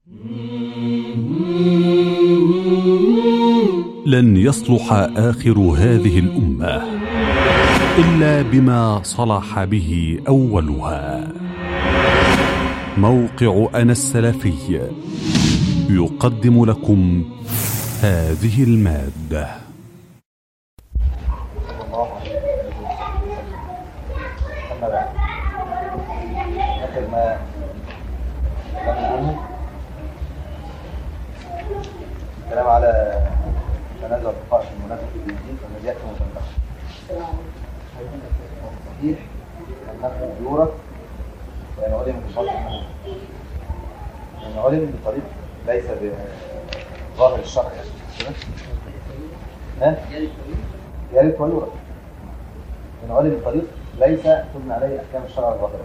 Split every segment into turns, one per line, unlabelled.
لن يصلح اخر هذه الامه الا بما صلح به اولها موقع انا السلفي يقدم لكم هذه الماده
أما بعد آخر ما تكلمنا عنه الكلام على تنازع الفقهاء في المنافق في الدين فالذي يحكم بالنقل صحيح النقل يورث وإن علم بالفضل أنه إن علم بطريق ليس بظاهر الشرع يعني كده؟ ها؟ يرث ويورث إن علم بطريق ليس تبنى عليه احكام الشرع الظاهره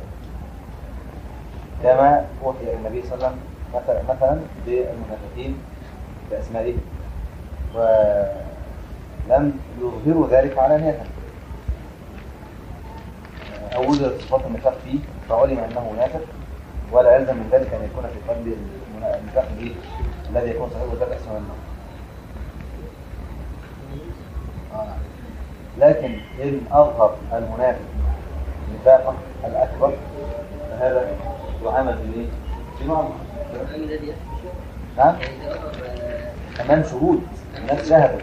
كما اوحي الى النبي صلى الله عليه وسلم مثلا مثلا بالمنافقين باسمائهم ولم يظهروا ذلك علانية او وجدت صفات النفاق فيه فعلم انه منافق ولا يلزم من ذلك ان يكون في قلب النفاق به الذي يكون صاحبه ذلك اسمه النار آه. لكن إن أظهر المنافق نفاقه الأكبر فهذا يعامل بإيه؟ بمعروف نعم أمام شهود الناس شهدوا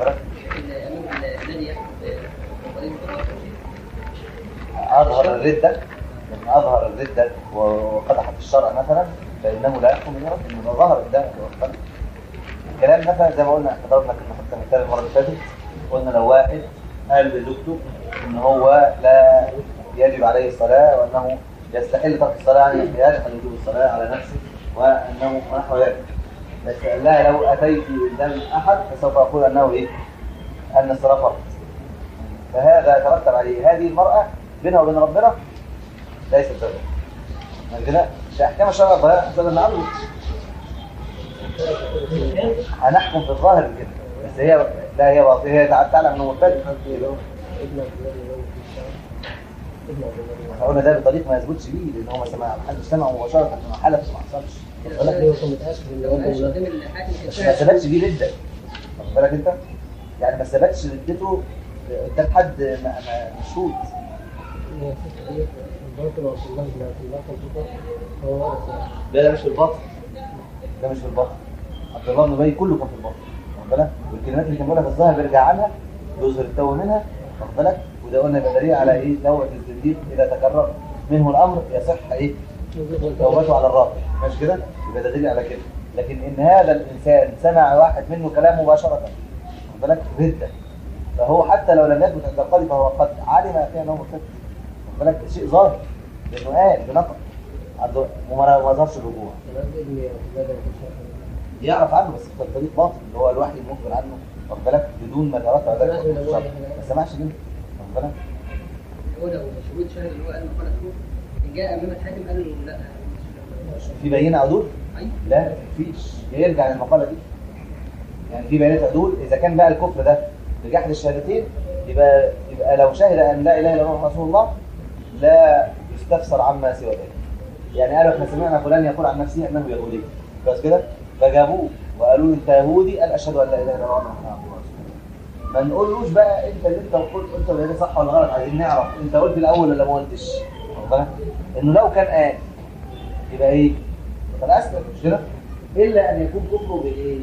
أظهر الردة لما أظهر الردة وقدح في الشرع مثلا فإنه لا يحكم من رد إنه ظهر الدم الكلام مثلا زي ما قلنا ضربنا كنا حتى مثال المرة اللي فاتت قلنا لو واحد قال لزوجته ان هو لا يجب عليه الصلاة وانه يستحل ترك الصلاة عن الاحتياج عن وجوب الصلاة على نفسه وانه نحو ذلك بس لا لو اتيت قدام احد فسوف اقول انه ايه ان الصلاة فرض فهذا يترتب عليه هذه المرأة بينها وبين ربنا ليست ذنب كده مش احكام الشرع الضياع حسب النعم هنحكم في الظاهر كده بس هي لا هي باطله هي تعلم انه مبتدئ احنا قلنا ده بطريق ما يثبتش بيه لان هو ما سمع محدش سمع مباشره لما حلف ما حصلش بس ما ثبتش بيه رده واخد بالك انت يعني ما ثبتش ردته قدام حد مشهود لا ده مش في الباطن ده مش في الباطن عبد الله بن ابي كله كان في الباطن واخد بالك والكلمات اللي كان بيقولها في الظاهر بيرجع عنها بيظهر التو منها واخد بالك وده قلنا يبقى دليل على ايه نوع الزنديق اذا تكرر منه الامر يصح ايه توبته على الراقب ماشي كده يبقى ده دليل على كده لكن ان هذا الانسان سمع واحد منه كلام مباشره واخد بالك رده فهو حتى لو لم يثبت عند القاضي فهو قد علم فيها انه مرتد واخد بالك شيء ظاهر لانه قال بنقل وما ظهرش الرجوع يعرف عنه بس في طريق باطل اللي هو الوحي المخبر عنه واخد بالك بدون ما ترتب ذلك ما سمعش منه واخد بالك
هو لو شهود شاهد اللي هو قال مقالة كفر جاء امام الحاكم قال له لا
في بينه عدول؟
ايوه
لا مفيش يرجع للمقالة دي يعني في بيانات عدول اذا كان بقى الكفر ده بجحد الشهادتين يبقى يبقى لو شهد ان لا اله الا الله رسول الله لا يستفسر عما سوى ذلك يعني قالوا احنا سمعنا فلان يقول عن نفسه انه يهودي بس كده فجابوه وقالوا له انت يهودي قال اشهد ان لا اله الا الله محمد رسول الله ما نقولوش بقى انت اللي انت قلت قلت ولا ده صح ولا غلط عايزين نعرف انت قلت الاول ولا ما قلتش واخد بالك انه لو كان قال يبقى ايه يبقى اسلم مش كده الا ان يكون كفره بايه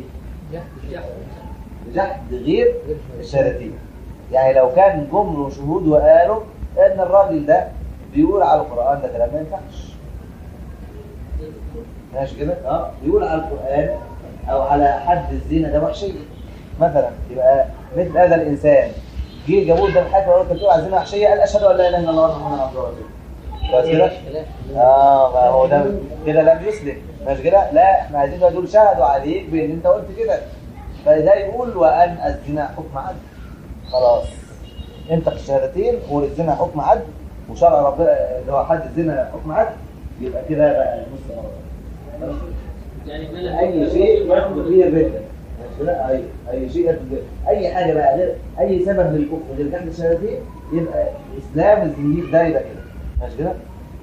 بجحد غير الشهادتين يعني لو كان جمله شهود وقالوا ان الراجل ده بيقول على القران ده كلام ما ينفعش ماشي كده اه بيقول على القران او على حد الزنا ده وحشيه مثلا يبقى مثل هذا الانسان جه جابوه قدام الحاكم وقال له بتقول على الزنا وحشيه قال اشهد ان لا اله الا الله محمد عبده ورسوله بس كده اه ما هو ده كده لم يسلم ماشي كده لا احنا عايزين بقى دول شهدوا عليك بان انت قلت كده فده يقول وان الزنا حكم عدل خلاص انت في الشهادتين والزنا حكم عدل وشرع ربنا اللي هو حد الزنا حكم عدل يبقى كده بقى المسلم
يعني ما
اي شيء ياخد فيه الرده لا اي اي شيء ياخد فيه. اي حاجه بقى غير اي سبب للكفر غير جحد الشهادتين يبقى اسلام الزنديق ده يبقى كده ماشي كده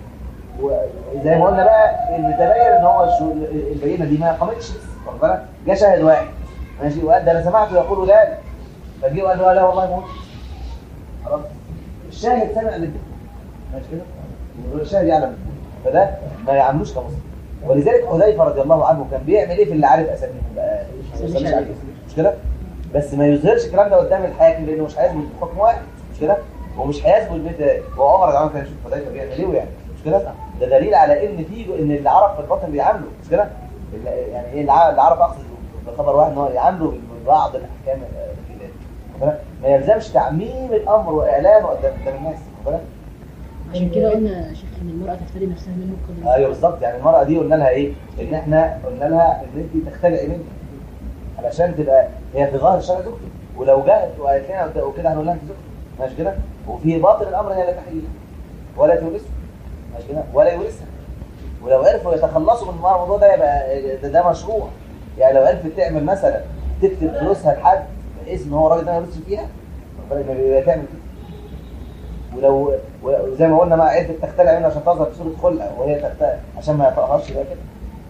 وزي ما قلنا بقى ان تبين ان هو الشو- البينه دي ما قامتش واخد بالك جه شاهد واحد ماشي وقال ده انا سمعته يقول ذلك فجه وقال له لا والله موت خلاص الشاهد سمع من ماشي كده والشاهد يعلم من فده ما يعملوش كمسلم ولذلك حذيفه رضي الله عنه كان بيعمل ايه في اللي عارف اساميهم بقى مش عارف. مش كده بس ما يظهرش الكلام ده قدام الحاكم لانه مش هيثبت بحكم واحد مش كده ومش هيثبت بيت وعمر رضي الله عنه كان يشوف حذيفه بيعمل ايه ويعمل مش كده ده دليل على ان في ان اللي عرف في الباطن بيعامله مش كده اللي- يعني ايه اللي ع- اللي عرف اقصد بخبر واحد ان هو يعامله ببعض الاحكام آه، في ذلك واخد بالك؟ ما يلزمش تعميم الامر واعلانه قدام قدام الناس واخد بالك؟
عشان كده قلنا يا شيخ ان المرأة تفتدي نفسها منه قدر
ايوه بالظبط يعني المرأة دي قلنا لها ايه؟ ان احنا قلنا لها ان انت تختلقي منها علشان تبقى هي في ظاهر الشرع زوجتك ولو جاءت وقالت لنا وت- وكده هنقول لها انت زوجتك ماشي كده؟ وفي باطن الامر هي لا تحيل ولا تورثه ماشي كده؟ ولا يورثها ولو عرفوا يتخلصوا من الموضوع ده يبقى ده, ده مشروع يعني لو عرفت تعمل مثلا تكتب فلوسها لحد بحيث ان هو الراجل ده ما يورثش فيها واخد بالك؟ يبقى تعمل كده ولو وزي ما قلنا ما عرفت تختلع منه عشان تظهر بصوره خلقه وهي تختلع عشان ما يطأهاش يبقى كده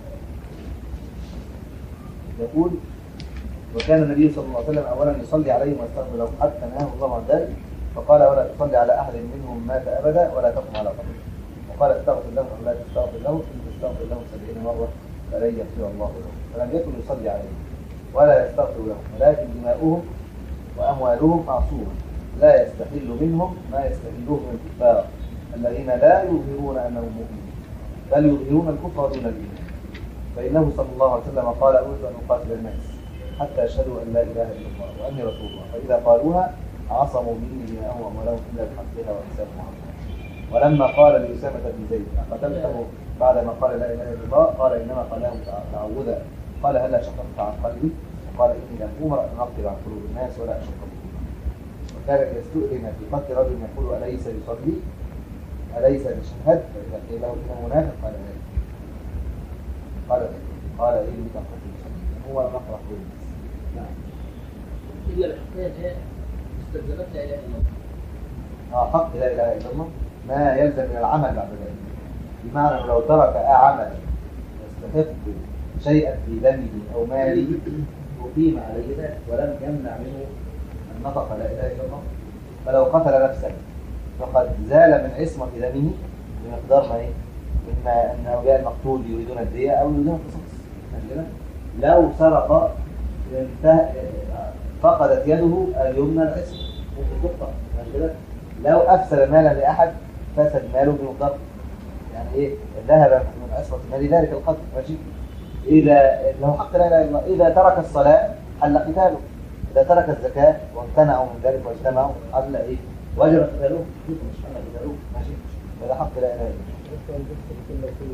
يقول وكان النبي صلى الله عليه وسلم اولا يصلي عليهم ويستغفر لهم حتى نهاه الله عن ذلك فقال ولا تصلي على احد منهم مات ابدا ولا تقم على قبره وقال استغفر لهم او لا تستغفر لهم ان تستغفر لهم سبعين مره فلن يغفر الله لهم فلم يكن يصلي عليهم ولا يستغفر لهم ولكن دماؤهم واموالهم معصومه لا يستحل منهم ما يستحلوه من الكفار الذين لا يظهرون انهم مؤمنون بل يظهرون الكفر دون الايمان فانه صلى الله عليه وسلم قال امرت ان اقاتل الناس حتى يشهدوا ان لا اله الا الله واني رسول الله فاذا قالوها عصموا مني دماءهم واموالهم الا بحقها وحسابهم على الله ولما قال لأسامة بن زيد أقتلته بعدما قال لا إله إلا الله قال إنما قاله تعوذا قال هلا شققت عن قلبي وقال إني لم أمر أن أقتل عن قلوب الناس ولا أشق بهم وكان يستؤذن في قتل رجل يقول أليس يصلي أليس يشهد فإذا قيل له إنه منافق قال لا قال لا قال إني كم قتل يصلي هو لم أقرأ قول الناس نعم
الا الحقيقه اللي هي استلزمت لا اله الا الله
آه، حق لا اله الا الله ما يلزم من العمل بعد ذلك بمعنى أنه لو ترك عملا يستحق شيئا في دمه او ماله اقيم عليه ذلك ولم يمنع منه ان نطق لا اله الا الله فلو قتل نفسا فقد زال من عصمه دمه بمقدار ما ايه؟ مما ان اولياء المقتول يريدون الدية او يريدون القصاص ماشي كده؟ لو سرق انتهى فقدت يده اليمنى العصمه ممكن تقطع ماشي كده؟ لو افسد مالا لاحد فسد ماله بمقدار يعني ايه ذهب من عصمه مال ذلك القتل ماشي اذا له حق لا اله الا الله اذا ترك الصلاه حل قتاله اذا ترك الزكاه وامتنعوا من ذلك واجتمعوا حل ايه وجب قتاله مش حل قتاله ماشي هذا حق لا اله الا الله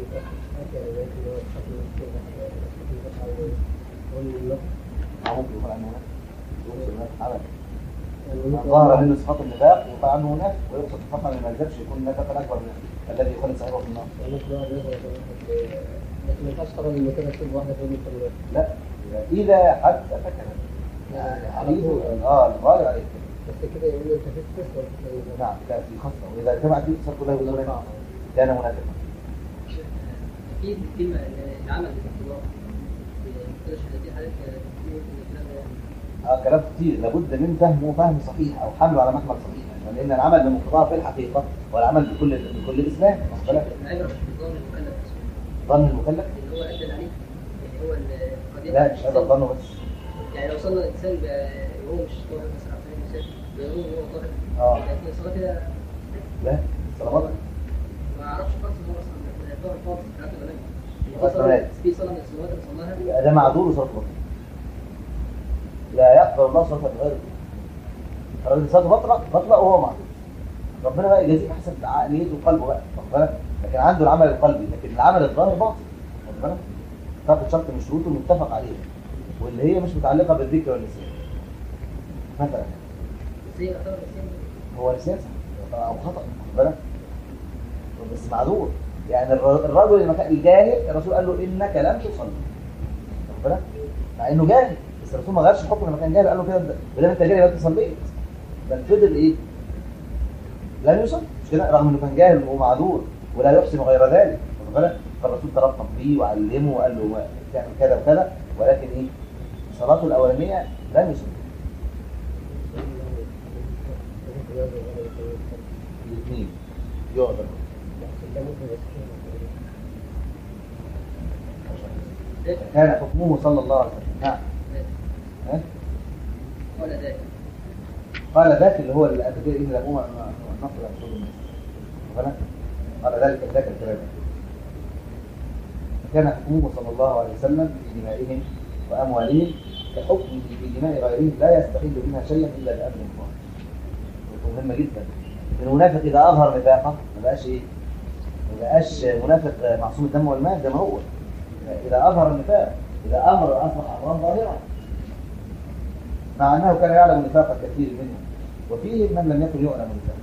ممكن يقال عنه هناك يقصد هناك عمل من ظهر منه صفات النفاق يقال عنه هناك ويقصد فقط ما يلزمش يكون النفاق الاكبر منه الذي يخلد صاحبه في النار
لكن ما ينفعش طبعا لما كده تشوف واحده تقول لي
لا اذا حد فكر يعني حديث اه الغالب عليه
بس كده يقول لي انت في كسر
نعم لا في خاصه واذا اجتمعت فيه صار كله يقول كان منافقا
اكيد الكلمه العمل بالاختبار في كل الشهادتين حضرتك كتير من الكلام ده
اه كلام كتير لابد من فهمه فهم صحيح او حمله على محمل صحيح يعني لان العمل بمقتضاه في الحقيقه والعمل بكل بكل الاسلام واخد بالك
العبره مش بظن المكلف نفسه
ظن المكلف
اللي هو ادى عليه اللي هو القضيه
لا مش هذا الظن بس
يعني لو صلى الانسان ب- وهو مش طاهر مثلا على سبيل المثال بيقول ان هو طاهر
اه
لكن الصلاه كده
لا صلوات
ما اعرفش خالص ان هو اصلا طاهر خالص حتى لو نام.
خلاص
في صلاة-
تمام.
في صلاه من الصلوات اللي صلاها
يبقى ده معذور وصلاه بطل لا يقبل الله صلاه بغير الراجل صلاته بطلة بطلة وهو معذور ربنا بقى يجازيه حسب عقليته وقلبه بقى واخد بالك لكن عنده العمل القلبي لكن العمل الظاهر باطل واخد بالك تاخد شرط من شروطه المتفق عليه واللي هي مش متعلقه بالذكر والنسيان مثلا
بس هي يعتبر نسيان
هو نسيان صح او خطا واخد بالك بس معذور يعني الر- الرجل اللي كان الجاهل الرسول قال له انك لم تصلي واخد بالك مع انه جاهل بس الرسول ما غيرش الحكم لما كان جاهل قال له كده ما دام انت جاهل يبقى انت صليت بل فضل ايه؟ لم يصلي مش كده رغم انه كان جاهل ومعذور ولا يحسن غير ذلك واخد بالك؟ فالرسول ترقب به وعلمه وقال له ما- تعمل كذا وكذا ولكن ايه صلاته الاولانيه لم يسلم الاثنين يقدر كان حكمه صلى الله عليه وسلم نعم ها؟
ولا ذلك
قال ذاك اللي هو اللي قبل كده ان لم نقل رسول الناس واخد بالك؟ قال ذلك ذاك الكلام فكان حكمه صلى الله عليه وسلم في دمائهم واموالهم كحكمه في دماء غيرهم لا يستحل منها شيئا الا بامر الله نقطة مهمه جدا المنافق اذا اظهر نفاقه ما بقاش ايه ما بقاش منافق معصوم الدم والمال زي ما هو اذا اظهر النفاق اذا امر اصبح امرا ظاهرا مع انه كان يعلم نفاق كثير منهم وفيهم من لم يكن يعلم نفاقه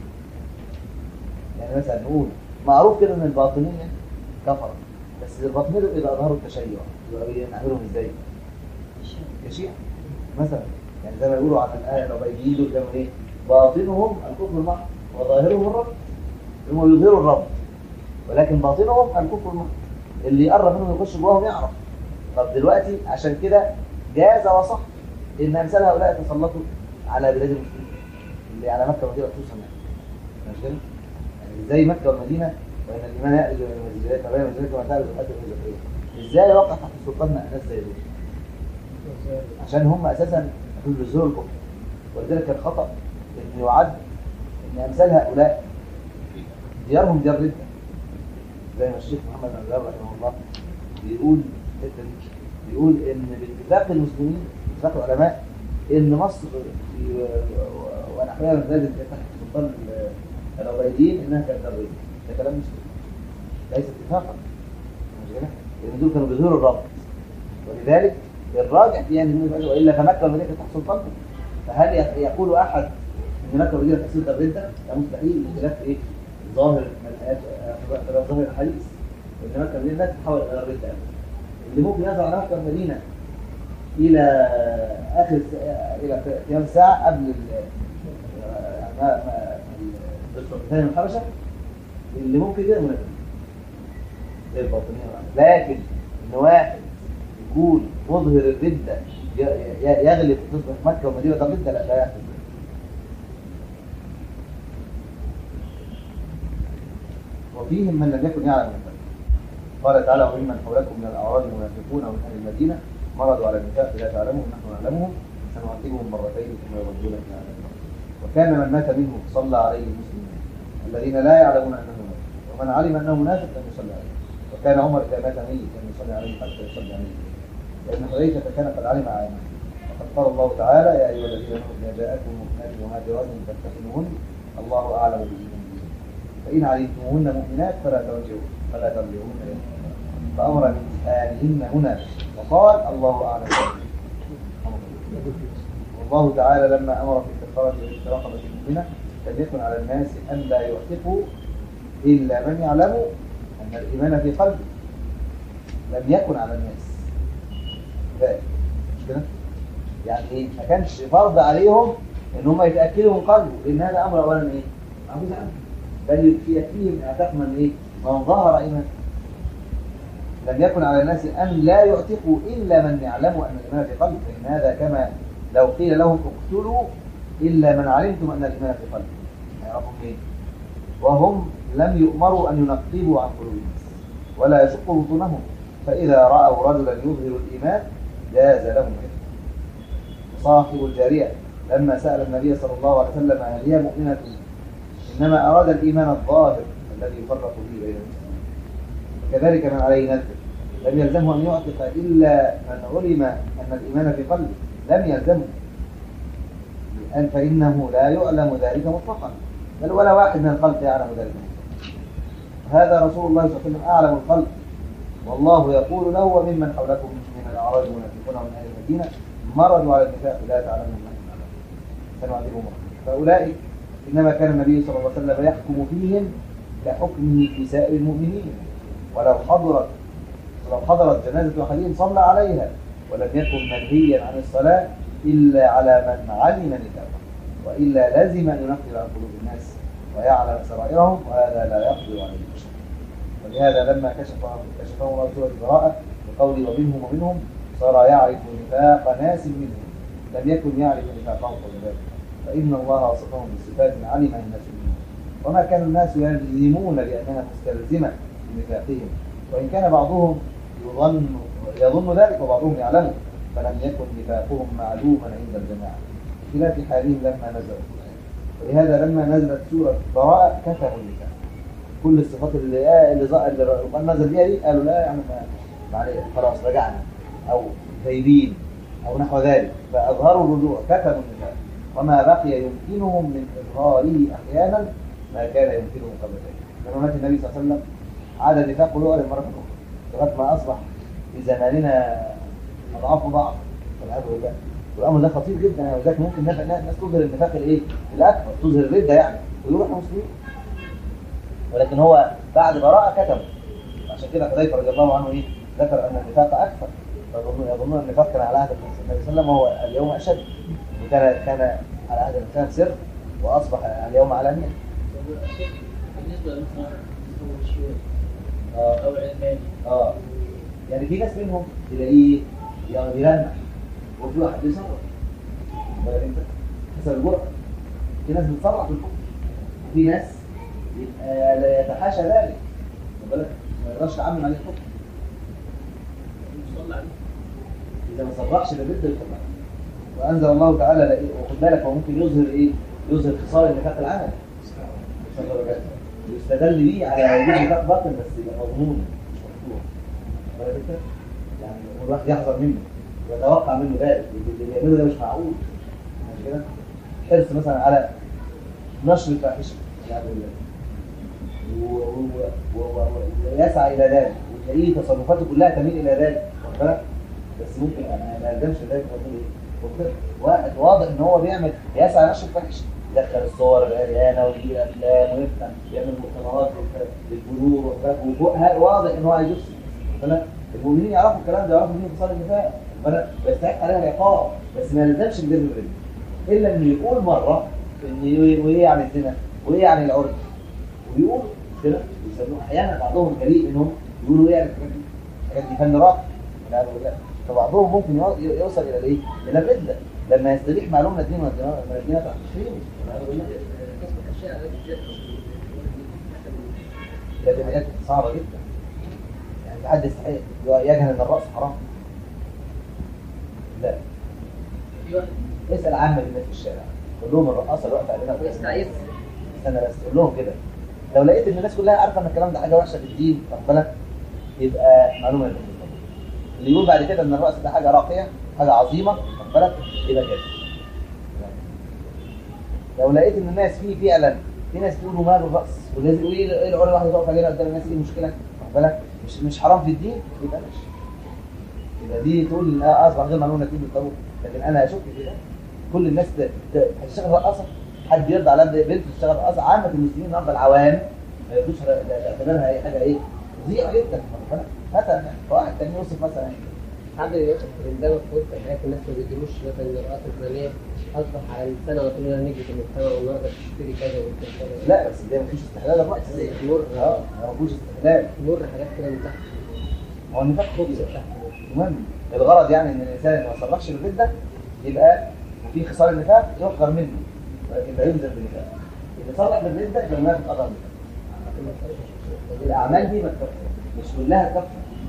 يعني مثلا نقول معروف كده ان الباطنيه كفر بس الباطنيه دول اذا اظهروا التشيع يبقى نعملهم ازاي؟ كشيعة مثلا يعني زي ما يقولوا عن الايه العبيديين دول كانوا ايه؟ باطنهم الكفر المحض وظاهرهم الرب هم يظهروا الرب ولكن باطنهم الكفر المحض اللي يقرب منهم يخش جواهم يعرف طب دلوقتي عشان كده جاز وصح ان امثال هؤلاء يتسلطوا على بلاد المسلمين اللي على مكه والمدينه خصوصا يعني مش كده؟ يعني زي مكه والمدينه وان الايمان يأتي من المنزلات ما بين المنزلات وما تعرف الحد الجزائريه ازاي وقع تحت سلطاننا ناس زي دول؟ عشان هم اساسا دول بيظهروا الكفر ولذلك كان خطا ان يعد ان امثال هؤلاء ديارهم ديار رده زي ما الشيخ محمد بن عبد رحمه الله بيقول الحته دي بيقول ان باتفاق المسلمين اتفاق العلماء ان مصر في- ونحوها من ذلك تحت سلطان ال- العبيديين انها كانت دار رده ده كلام مش ليس اتفاقا مش كده؟ لان دول كانوا بيظهروا الرب ولذلك الراجع في ان هم يقولوا والا فمكه والمدينه كانت تحت سلطانهم فهل ي- يقول احد ان مكه والمدينه تحت سلطه الرده؟ ده مستحيل بخلاف ايه؟ ظاهر من الايات آه، ظاهر الحديث ان مكه والمدينه لا تتحول الى الرده أبداً. اللي ممكن يظهر على مكه والمدينه الى اخر الس- الى قيام الساعه قبل ال- آه، ما ما ال- الثاني من الحبشه اللي ممكن كده منافق زي الباطنيه والعمل. لكن ان واحد يكون مظهر الردة ي- ي- يغلب تصبح مكة والمدينة ده ردة لا لا يحدث وفيهم من لم يكن يعلم النفاق قال تعالى وممن حولكم من الأعراب المنافقون ومن أهل المدينة مرضوا على النفاق لا تعلمهم نحن نعلمهم سنعذبهم مرتين ثم يردون إلى عذاب النار. وكان من مات منهم صلى عليه المسلمون الذين لا يعلمون أنه منافق ومن علم أنه منافق لم يصلي عليه وكان عمر إذا مات ميت لم يصلي عليه حتى يصلي عليه لأن حذيفة كان قد علم عينه وقد قال الله تعالى يا أيها الذين آمنوا إذا جاءكم مؤمنات مهاجرات فاتخذوهن الله أعلم بإيمانهن فإن علمتموهن مؤمنات فلا ترجعوا فلا ترجعوهن إلى الكفار. فأمر بإسآلهن هنا وقال الله أعلم بإيمانهن. والله تعالى لما أمر في كفارة رقبة المؤمنة لم يكن على الناس أن لا يعتقوا إلا من يعلم أن الإيمان في قلبه لم يكن على الناس ذلك مش كده؟ يعني ايه ما كانش فرض عليهم ان هم يتاكدوا من قلبه لان هذا امر اولا ايه؟ معجوز عنه بل يكفيهم اعتاق من ايه؟ من ظهر ايمان لم يكن على الناس ان لا يعتقوا الا من يعلموا ان الايمان في قلبه فان هذا كما لو قيل لهم اقتلوا الا من علمتم ان الايمان في قلبه هيعرفوا منين؟ وهم لم يؤمروا ان ينقبوا عن قلوب الناس ولا يشقوا بطونهم فاذا راوا رجلا يظهر الايمان جاز لهم الإثم. صاحب الجارية لما سأل النبي صلى الله عليه وسلم هل هي مؤمنة إنما أراد الإيمان الظاهر الذي يفرق به بين المسلمين وكذلك من عليه نذر لم يلزمه أن يعتق إلا من علم أن الإيمان في قلبه لم يلزمه لأن فإنه لا يعلم ذلك مطلقا بل ولا واحد من الخلق يعلم ذلك مطلقا هذا رسول الله صلى الله عليه وسلم أعلم الخلق والله يقول له وممن حولكم من الأعراب المنافقون ومن أهل المدينة مرضوا على النفاق لا تعلمهم نحن نعلم سنعذبهم مرة. فأولئك إنما كان النبي صلى الله عليه وسلم يحكم فيهم كحكمه في سائر المؤمنين ولو حضرت ولو حضرت جنازة أحدهم صلى عليها ولم يكن منهيا عن الصلاة إلا على من علم نفاقه وإلا لازم أن ينقل عن قلوب الناس ويعلم سرائرهم وهذا لا يقدر عليه بشر ولهذا لما كشف كشفه الله سورة البراءة بقوله ومنهم ومنهم صار يعرف نفاق ناس منهم لم يكن يعرف نفاقهم قبل ذلك فإن الله وصفهم بصفات علم الناس منهم وما كان الناس يلزمون بأنها مستلزمة لنفاقهم وإن كان بعضهم يظن يظن ذلك وبعضهم يعلمه فلم يكن نفاقهم معلوما عند الجماعة بخلاف حالهم لما نزلوا ولهذا لما نزلت سورة براءة كتبوا النفاق كل الصفات اللي آه اللي, ظ- اللي القرآن نزل بيها دي قالوا لا يعني ما معلش خلاص رجعنا أو غايبين أو نحو ذلك فأظهروا الرجوع كتبوا النفاق وما بقي يمكنهم من إظهاره أحيانا ما كان يمكنهم قبل ذلك لما مات النبي صلى الله عليه وسلم عاد النفاق يعلن مرة أخرى لغاية ما أصبح في زماننا أضعاف بعض والعياذ بالله والأمر ده خطير جدا يعني وذلك ممكن نفع الناس تظهر النفاق الإيه؟ الأكبر تظهر الردة يعني ويروح مسلمين ولكن هو بعد براءة كتب عشان كده حذيفة رضي الله عنه إيه؟ ذكر أن النفاق أكثر فيظنون يظنون النفاق النفاق كان على عهد النبي صلى الله عليه وسلم وهو اليوم أشد وكان كان على عهد الإنسان سر وأصبح اليوم علانية
بالنسبه للمصنع الشيوخ
آه.
او العلماني
اه يعني في ناس منهم تلاقيه يعني بيلمح وفي واحد بيصرح بالك انت حسب الجرأة في ناس بتصرح بالحكم وفي ناس يبقى لا يتحاشى ذلك خد بالك ما يقدرش يعمل عليه الحكم
صلى عليه
اذا ما صرحش بالرد يطلع وانزل الله تعالى لا- وخد بالك هو ممكن يظهر ايه يظهر خصال النفاق العمل يستدل بيه على وجود نفاق باطن بس يبقى مضمون مش مفتوح بالك انت يعني الواحد يحذر منه ويتوقع منه ذلك اللي بيعمله ده مش معقول مش كده حرص مثلا على نشر الفاحشه يعني و- و- و- و- ويسعى الى ذلك وتلاقيه تصرفاته كلها تميل الى ذلك واخد بالك بس ممكن ما ما يلزمش ذلك ويقول ايه وكده. واحد واضح ان هو بيعمل يسعى نشر الفاحشه يدخل الصور العريانه ويجيب افلام ويفتح يعمل مؤتمرات للبذور واخد بالك وفوق- ها- واضح ان هو عايز يفسد واخد بالك؟ المؤمنين يعرفوا الكلام ده يعرفوا مين خصال النفاق واخد بالك؟ ويستحق عليها العقاب بس ما يلزمش بذنب الرجل الا انه يقول مره ان ايه وإيه يعني الزنا وايه يعني العرض ويقول كده ويسموه احيانا بعضهم جريء منهم يقولوا ايه يعني الحاجات دي الحاجات دي فن راقي والعياذ بالله فبعضهم ممكن يو- يوصل الى الايه؟ الى الرده لما يستبيح معلومه دين من الدين تحت تحريمه والعياذ بالله
كسب الاشياء التي جاءت
لكن هي صعبه جدا يعني في حد يستحق يجهل ان الراس حرام لا
في واحد
اسال عامه الناس في الشارع قول لهم الرقاصه الوقت علينا
يستعيذ
استنى بس قول لهم كده لو لقيت ان الناس كلها عارفه ان الكلام ده حاجه وحشه في الدين واخد بالك يبقى معلومه للناس اللي يقول بعد كده ان الرأس ده حاجه راقيه حاجه عظيمه واخد بالك يبقى كده لو لقيت ان الناس فيه فعلا في ناس بيقولوا ماله الرأس ولازم ايه ايه العلماء واحد يقف علينا قدام الناس ايه المشكله واخد بالك مش مش حرام في الدين يبقى ماشي يبقى دي تقول ان آه اصبح غير معلومه دين بالضروره لكن انا اشك في ده كل الناس ت- ت- هتشتغل رقاصه حد يرضى على بنت تشتغل رقاصه عامه المسلمين النهارده العوام ما يردوش اعتبرها اي حاجه ايه فظيعه جدا واخد بالك؟ مثلا يعني واحد تاني يوصف مثلا
حد يوصف قدامك في وسط الحياه الناس ما بيدروش مثلا الرئاسه الفلانيه اصبح على السنه وطول نجم في المجتمع والنهارده بتشتري كذا وبتشتري كذا
لا بس ده مفيش استحلال الرأس
مر
اه ما فيهوش استحلال
مر حاجات كده من تحت
هو النفاق خبز
من تحت
المهم الغرض يعني ان الانسان اللي ما صرحش بالردة يبقى في خصال النفاق يحذر منه ولكن لا يلزم بالنفاق اللي صرح بالردة يبقى المنافق اضل الاعمال دي ما تكفر مش كلها تكفر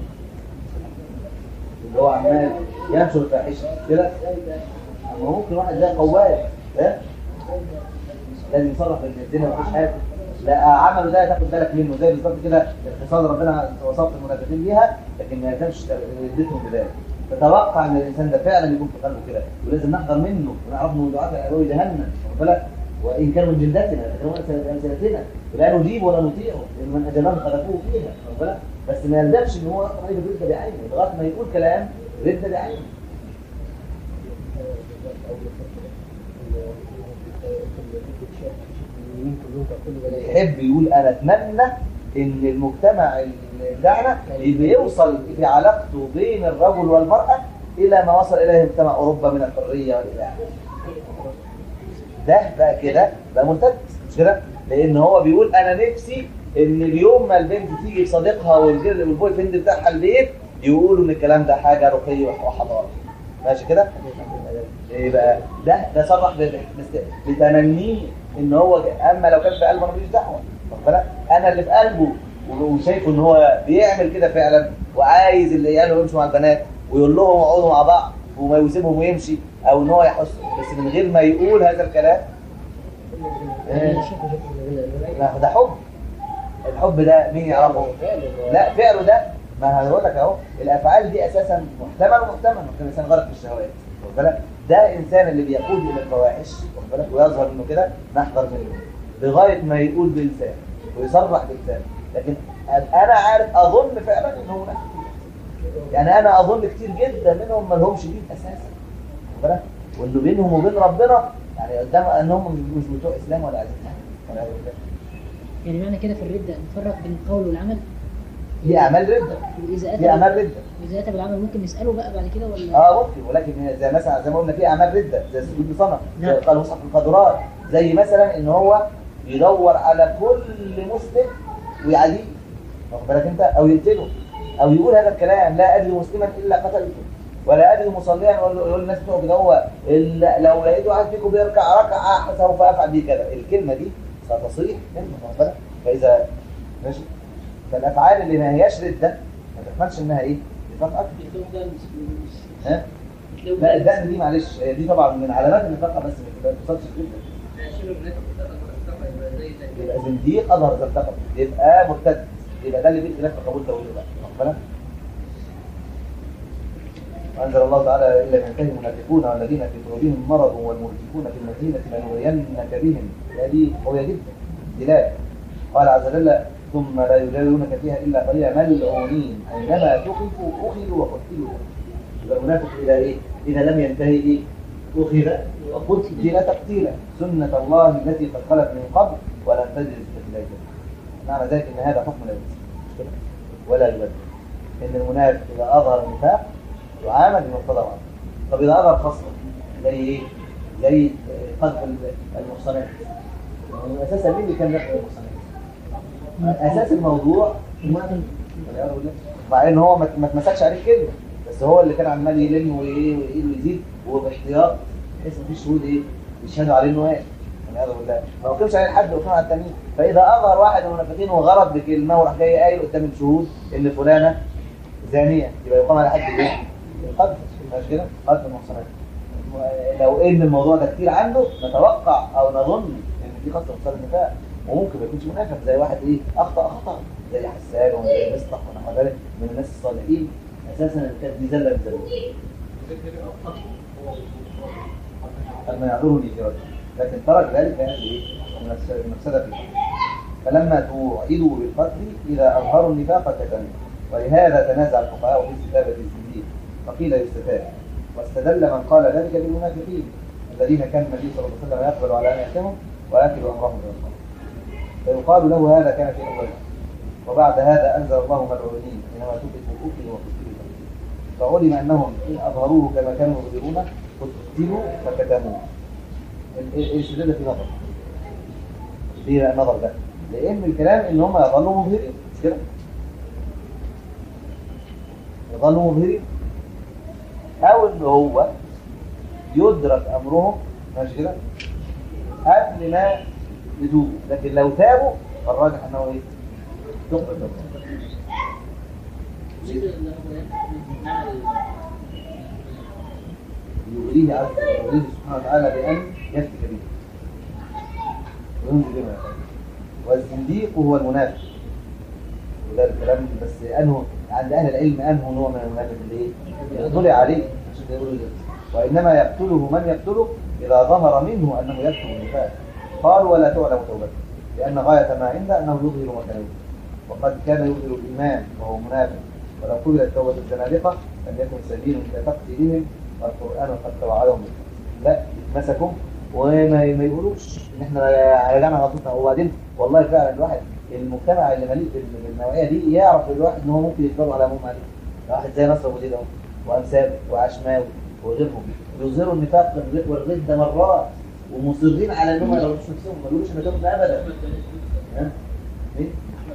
اللي هو عمال ينشر الفاحشه كده اما ممكن واحد زي قواد ده لازم يصرح بالدنيا مفيش حاجه لا عمله ده تاخد بالك منه زي بالظبط كده الخصال ربنا وصف المنافقين بيها لكن ما يلزمش ردتهم بذلك تتوقع ان الانسان ده فعلا يكون في قلبه كده ولازم نحذر منه ونعرف انه دعاة العلوي جهنم واخد بالك وان كانوا من جلدتنا لكن هو امثلتنا لا نجيب ولا نطيعه لان من اجابهم خلفوه فيها واخد بالك بس ما يلزمش ان هو يحكم عليه بالرده بعينه لغايه ما يقول كلام رده بعينه يحب يقول انا اتمنى ان المجتمع اللي بتاعنا يبقى يوصل في علاقته بين الرجل والمراه الى ما وصل اليه مجتمع اوروبا من الحريه والاباحه ده بقى كده بقى مرتد مش كده لان هو بيقول انا نفسي ان اليوم ما البنت تيجي بصديقها والجر- والبوي فريند بتاعها البيت يقولوا ان الكلام ده حاجه رقي وحضاره ماشي كده ايه بقى ده ده صرح ب- بس- بتمنيه ان هو اما لو كان في قلبه انا ماليش دعوه واخد بالك انا اللي في قلبه وشايفه ان هو بيعمل كده فعلا وعايز اللي قاله يمشوا مع البنات ويقول لهم اقعدوا مع بعض وما يسيبهم ويمشي او ان هو يحس بس من غير ما يقول هذا الكلام إيه؟ لا ده حب الحب ده مين يعرفه لا فعله ده ما هقول لك اهو الافعال دي اساسا محتمل ومحتمل ممكن الانسان غرق في الشهوات واخد بالك ده الانسان اللي بيقود الى الفواحش واخد بالك ويظهر انه كده نحذر منه لغايه ما يقول بلسان ويصرح بلسان لكن انا عارف اظن فعلا ان هو نفسه يعني انا اظن كتير جدا منهم ما لهمش دين اساسا واخد بالك واللي بينهم وبين ربنا يعني قدام انهم مش بتوع اسلام ولا عايزين ولا عايزين
يعني معنى كده في الردة نفرق بين القول والعمل
دي اعمال رده
وإذا
دي اعمال
أتى
رده
إذا أتى بالعمل ممكن نسأله بقى بعد كده ولا
اه ممكن ولكن زي مثلا زي ما قلنا في اعمال رده زي السجود لصنم زي
نعم.
قال مصحف القدرات زي مثلا ان هو يدور على كل مسلم ويعاديه واخد بالك انت او يقتله او يقول هذا الكلام لا اجد مسلما الا قتلته ولا اجد مصليا يقول يقول الناس بتوع كده هو إلا لو لقيت واحد فيكم بيركع ركعه سوف افعل به كذا الكلمه دي ستصيح منه واخد بالك فاذا ماشي فالافعال اللي ما هياش رده ما تحملش انها ايه؟ نفاق اكبر
الدكتور ده مش مش
ها؟
الدكتور
لا
ده
الدقن دي معلش هي دي طبعا من علامات النفاق بس ما توصلش جدا
شنو الناس بتتفق بتتفق يبقى زي ده
يبقى زنديق اظهر زندقه يبقى مرتد يبقى ده اللي فيه خلاف في قبول توحيد بقى واخد بالك؟ وانزل الله تعالى الا من ينتهي المنافقون والذين في قلوبهم مرض والمرجفون في المدينه لنغرينك بهم هذه قويه جدا دلاله قال عز وجل ثم لا يجاورونك فيها الا قليلا ملعونين اينما ثقفوا اخذوا وقتلوا يبقى المنافق الى ايه؟ اذا لم ينتهي ايه؟ اخذ وقتل تقتيلا سنه الله التي قد خلت من قبل ولن تجد استثناء معنى ذلك ان هذا حكم لا يجوز مش كده؟ ولا يبدل ان المنافق اذا اظهر النفاق يعامل بمقتضى الامر طب اذا اظهر خصله زي ايه؟ زي آه، قذف المحصنات يعني اساسا مين اللي كان يقذف المحصنات؟ اساس الموضوع والعياذ بالله. مع ان هو ما ما اتمسكش عليه كلمه بس هو اللي كان عمال يلم وايه ويقيل ويزيد وباحتياط بحيث مفيش شهود ايه يشهدوا عليه انه قال والعياذ بالله ما وقفش عليه حد وقف على التانيين فاذا اظهر واحد من المنافقين وغرض بكلمه وراح جاي قايل قدام الشهود ان فلانه زانيه يبقى يقام على حد ايه؟ القذف مش كده؟ قذف المحصنات لو ان الموضوع ده كتير عنده نتوقع او نظن ان في قصد مصدر النفاق وممكن ما يكونش منافق زي واحد ايه اخطا خطا زي حسان وزي مصطح ونحو ذلك من الناس الصالحين اساسا اللي كانت دي زله من زله لما يعذرني في وجهه لكن ترك ذلك كانت ايه المفس- المفسده فيه فلما توعدوا بالقتل اذا اظهروا النفاق كتموا ولهذا تنازع الفقهاء في استتابه الزنديق فقيل يستتاب واستدل من قال ذلك بالمنافقين الذين كان النبي صلى الله عليه وسلم يقبل على ان يحكمهم وياكل امرهم الى الله فيقال له هذا كان في اوله وبعد هذا انزل الله ملعونين انما تكتبوا اكل وقتلوا فعلم انهم ان اظهروه كما كانوا يظهرونه قتلوا فكتموه ال- ال- الاستدلال في نظر ليه بقى النظر ده؟ لان الكلام ان هم يظلوا مظهرين مش كده؟ يظلوا مظهرين او ان هو يدرك امرهم ماشي كده قبل ما يتوبوا لكن لو تابوا فالراجح انه ايه؟ تقبل توبته
مش كده اللي هو نعمل
يغريه عز يغريه سبحانه وتعالى بأن يفتك به وينزل بما يفعل والزنديق هو المنافق وده الكلام بس انه عند اهل العلم انه نوع من المنافق اللي ايه؟ يطلع عليه عشان كده يقولوا كده وانما يقتله من يقتله اذا ظهر منه انه يكتم النفاق قال ولا تعلم توبته لان غايه ما عنده انه يظهر ما كان يظهر وقد كان يظهر الايمان وهو منافق ولو قبلت توبه الزنادقه لم يكن سبيل الى تقتيلهم والقران قد توعدهم به. لا يتمسكوا وما ما يقولوش ان احنا رجعنا غلطتنا وبعدين والله فعلا الواحد المجتمع اللي مليء بال- بالنوعيه دي يعرف الواحد ان هو ممكن يتفرج على ابوه عليه واحد زي نصر ابو زيد اهو وامثاله وعشماوي وغيرهم يظهروا النفاق والر- والرده مرات ومصرين على انهم ما يغلطوش نفسهم ما يقولوش ان ده ابدا ها؟ ايه؟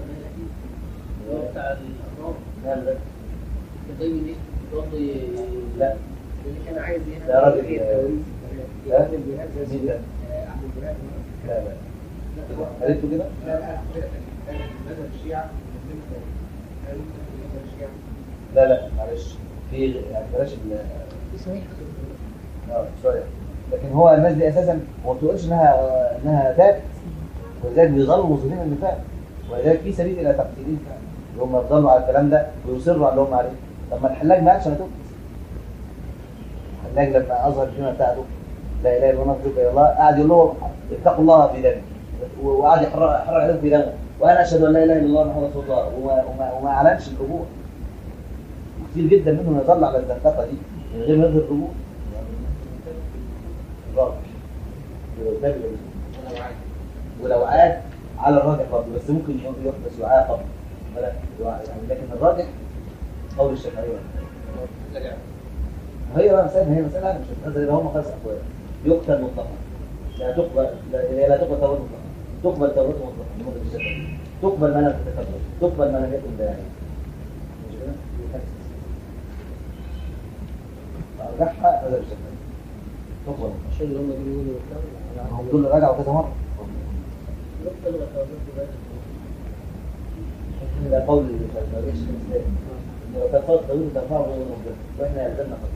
بتاع الأطراف
لا لا
زي دي برضه ي-
لا
اللي كان عايز يهدد
ده راجل
التوريث.
لا
يهدد بهذا
مين
السلوك.
ده؟
آه، أحمد بلال.
لا لا قريته كده
لا لا مذهب الشيعة قالوا مذهب الشيعة
لا لا معلش في يعني بلاش ال
صحيح
اه شويه لكن هو الناس دي اساسا ما تقولش انها انها تابت ولذلك بيظلوا موظفين النفاق ولذلك في سبيل الى تقتيلهم فعلا اللي هم يفضلوا على الكلام ده ويصروا على اللي هم عليه طب ما الحلاج ما قالش انا تبت الحلاج لما اظهر الكلمه بتاعته لا اله الا الله نفسك يا الله قعد يقول لهم اتقوا الله في دمي وقعد يحرر يحرر عليهم في دمه وانا اشهد ان لا اله الا الله محمد رسول الله وما, وما, وما اعلنش الرجوع كتير جدا منهم يظل على الزندقه دي من غير ما يظهر الرجوع الراجل ولو تاب إلى الإسلام. ولو عاد على الراجح برضه بس ممكن يحبس ويعاقب ولا يعني لكن الراجح قول الشافعي هي بقى مسألة هي مسألة مش مسألة زي ما هم خمس أقوال يقتل مطلقا لا تقبل لا, هي لا تقبل توبة مطلقا تقبل توبة مطلقا لمدة الشافعي تقبل ما لم تتكبر تقبل ما لم يكن داعي مش كده؟ أرجحها هذا الشافعي تقبل مطلقا
عشان اللي هم بيقولوا وبتاع
هم دول رجعوا كذا مرة
يقتل وتوظف ذلك
ده قول الشافعي الشيخ الإسلام لو كان فرق طويل ترفعه غير مقدر واحنا يلزمنا فقط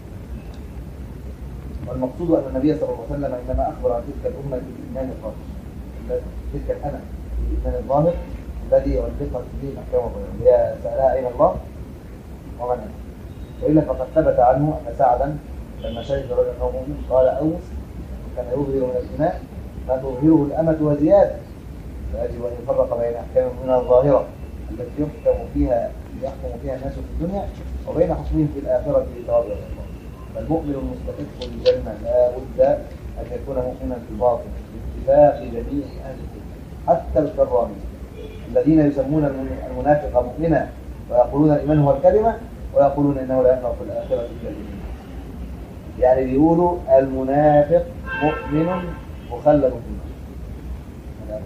والمقصود ان النبي صلى الله عليه وسلم انما اخبر عن تلك الامه بالايمان الظاهر تلك الانا بالايمان الظاهر الذي علقت به الاحكام الظاهره اللي هي سالها اين الله ومن انت والا فقد ثبت عنه ان سعدا لما شهد رجل انه مؤمن قال اوس كان يظهر من الايمان ما تظهره الامه وزياده فيجب ان يفرق بين احكام من الظاهره التي يحكم فيها يحكم فيها الناس في الدنيا وبين حكمهم في الاخره بثواب الله فالمؤمن المستحق للجنه لا بد ان يكون مؤمنا في الباطن باتفاق جميع اهل الدنيا حتى الكرامين الذين يسمون المنافق مؤمنا ويقولون الايمان هو الكلمه ويقولون انه لا ينفع في الاخره الا الايمان يعني بيقولوا المنافق مؤمن مخلد في النار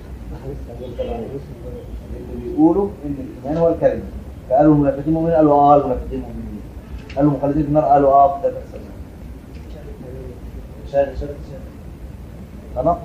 اللي بيقولوا ان الايمان هو الكلمه فقالوا المنافقين مؤمنين قالوا اه المنافقين مؤمنين قالوا مخلدين في النار قالوا اه ده بيحصل شاهد شاهد شاهد تمام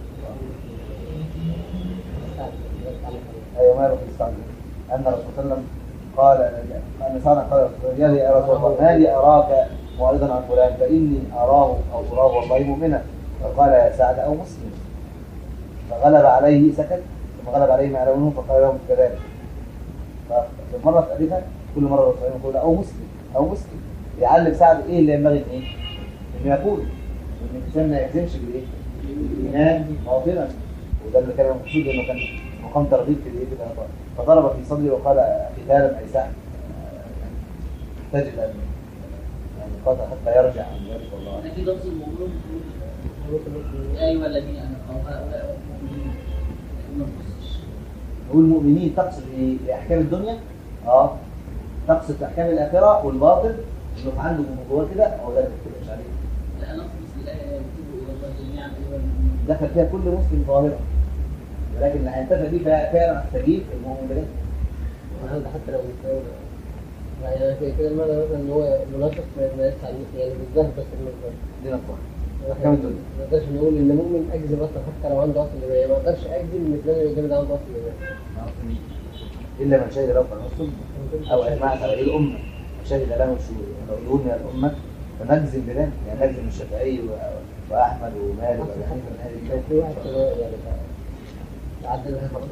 ايوه ما يروح يستعمل ان الرسول صلى الله عليه وسلم قال ان سعد قال يا لي يا رسول الله ما لي اراك معرضا عن فلان فاني اراه او اراه والله مؤمنا فقال يا سعد او مسلم فغلب عليه سكت ثم غلب عليه ما يعلمونه فقال لهم كذلك ففي المرة الثالثة كل مرة الرسول يقول أو مسلم أو مسلم يعلم سعد إيه اللي ينبغي إن إيه؟ إنه يقول إن الإنسان ما يلزمش بالإيه؟ بالإيمان باطنا وده اللي كان المقصود إنه كان مقام ترغيب في الإيه؟ في الأنفاق فضرب في صدري وقال قتالا أي سعد تجد أن يعني قاتل حتى يرجع عن ذلك والله
أنا في لفظ الموضوع يا أيها الذين آمنوا أو هؤلاء المؤمنين ما نقصش
نقول المؤمنين تقصد ايه؟ احكام الدنيا اه تقصد احكام الاخره والباطل انه في عنده من جواه كده هو ده اللي مش عليه
لا نقص الآية يتوبوا إلى الله جميعا أيها المؤمنون
دخل فيها كل مسلم ظاهرا ولكن اللي هينتفع دي فعلا فعلا هتستجيب المؤمن بجد
وهذا حتى لو مش يعني في كده المعنى مثلا ان هو منافق ما ما يسعى يعني بالظاهر بس المنافق
دي نقطه احكام الدنيا
ما نقدرش نقول ان مؤمن اكذب اصلا حتى لو عنده اصل ايمان ما اقدرش اكذب ان فلان اللي قدامي ده عنده اصل ايمان
الا من شهد له فالرسل او اجمعت عليه الامه شهد له الشهود لو يقول من الامه فنجزم بذلك يعني نجزم الشافعي و- واحمد ومالك وابي حنيفه من اهل
كان في واحد
الكتاب
كده يعني عدلها خلاص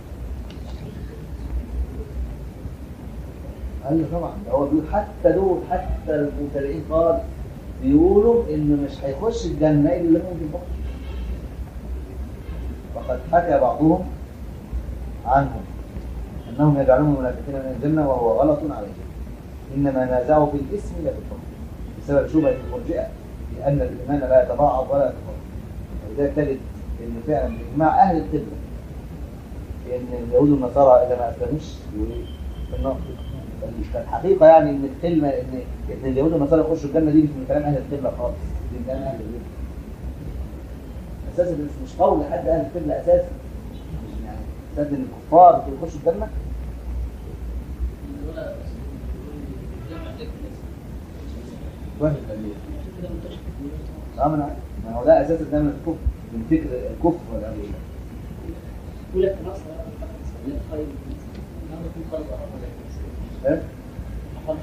ايوه طبعا ده هو بيقول حتى دول حتى المبتدئين خالص بيقولوا ان مش هيخش الجنه الا اللي مؤمن بالباطل وقد حكى بعضهم عنهم انهم يجعلون المنافقين من الجنه وهو غلط عليهم انما نازعوا في الاسم لا في الحكم بسبب شبهه المرجئه لان الايمان لا يتضاعف ولا يتفاضل ولذلك تجد ان فعلا باجماع اهل القبله ان اليهود والنصارى اذا ما اسلموش يقولوا إيه؟ في النار فالحقيقه يعني ان الكلمه ان ان اليهود والنصارى يخشوا الجنه دي مش من كلام اهل القبله خالص دي من كلام اهل البيت اساسا مش مش قول لحد اهل القبله اساسا مش يعني اساسا ان الكفار يخشوا الجنه
ولا
وهم التأليف اه ما انا عارف. ما هو ده اساس دايما الكفر من فكر الكفر والعياذ بالله
يقول لك نصر خير ما يكون خلق
فاهم؟
خلق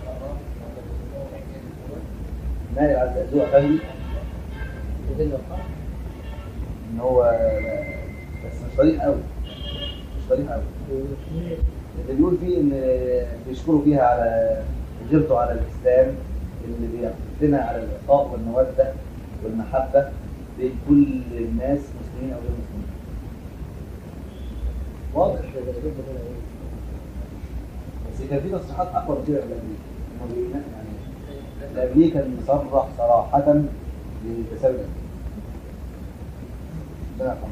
مالي على ذوق افندي
يدل الخلق
ان هو بس مش صريح قوي مش صريح قوي اللي بيقول فيه ان بيشكروا فيها على غيرته على الاسلام اللي بيحثنا على الاخاء والموده والمحبه بين كل الناس مسلمين او غير مسلمين واضح بس كان في تصريحات اقوى من كده في الأمريكي. إنه بي- يعني الأمريكي كان مصرح صراحه بتساوي الأمريكي. ربنا يرحمه.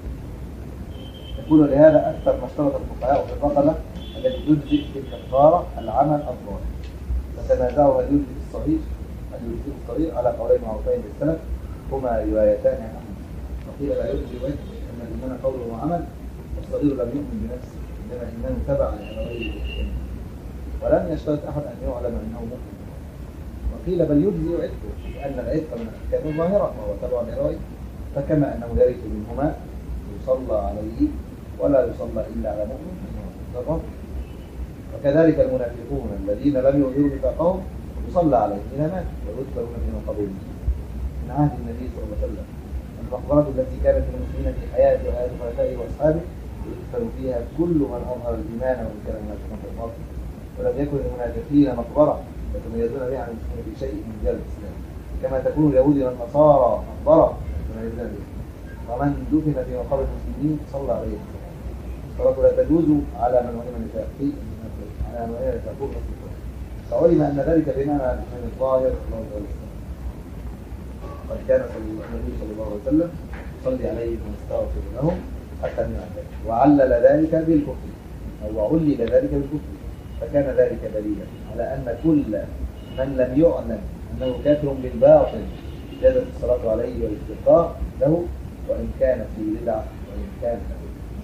يقول لهذا أكثر ما اشترط الفقهاء في الرقبة التي تجزئ في الكفارة العمل الظاهر فتنازعوا هل يجزئ الصغير هل يجزئ الصغير على قولين معروفين للسلف هما روايتان عن أحمد وقيل لا يجزي وجه أن الإيمان قول وعمل والصغير لم يؤمن بنفسه إنما إيمانه تبع على غير الإسلام ولم يشترط أحد أن يعلم أنه مؤمن وقيل بل يجزي عتقه لأن العتق من الأحكام الظاهرة وهو تبع لغيره فكما أنه يرث منهما يصلى عليه ولا يصلى إلا على مؤمن تمام؟ وكذلك المنافقون الذين لم يظهروا نفاقهم يصلى عليهم إلى مات ويذكرون في مقابلهم من عهد النبي صلى الله عليه وسلم المقبرة التي كانت للمسلمين في حياة وآل خلفائه وأصحابه يذكر فيها كل من أظهر الإيمان ومن كان منافقا في الباطن ولم يكن للمنافقين مقبرة يتميزون بها عن المسلمين في شيء من رجال الإسلام كما تكون اليهود والنصارى مقبرة يتميزون بها ومن دفن في مقابر المسلمين صلى عليه الصلاة لا تجوز على من علم نفاقه على من علم نفاقه فعلم أن ذلك بمعنى من الظاهر الله والإسلام قد كان صلى الله- النبي صلى الله عليه وسلم يصلي عليهم ويستغفر لهم حتى من ذلك وعلل ذلك بالكفر أو علل ذلك بالكفر فكان ذلك دليلا على أن كل من لم يعلم أنه كافر بالباطل جازت الصلاة عليه والاستغفار له وإن كان في بدعة وإن كان له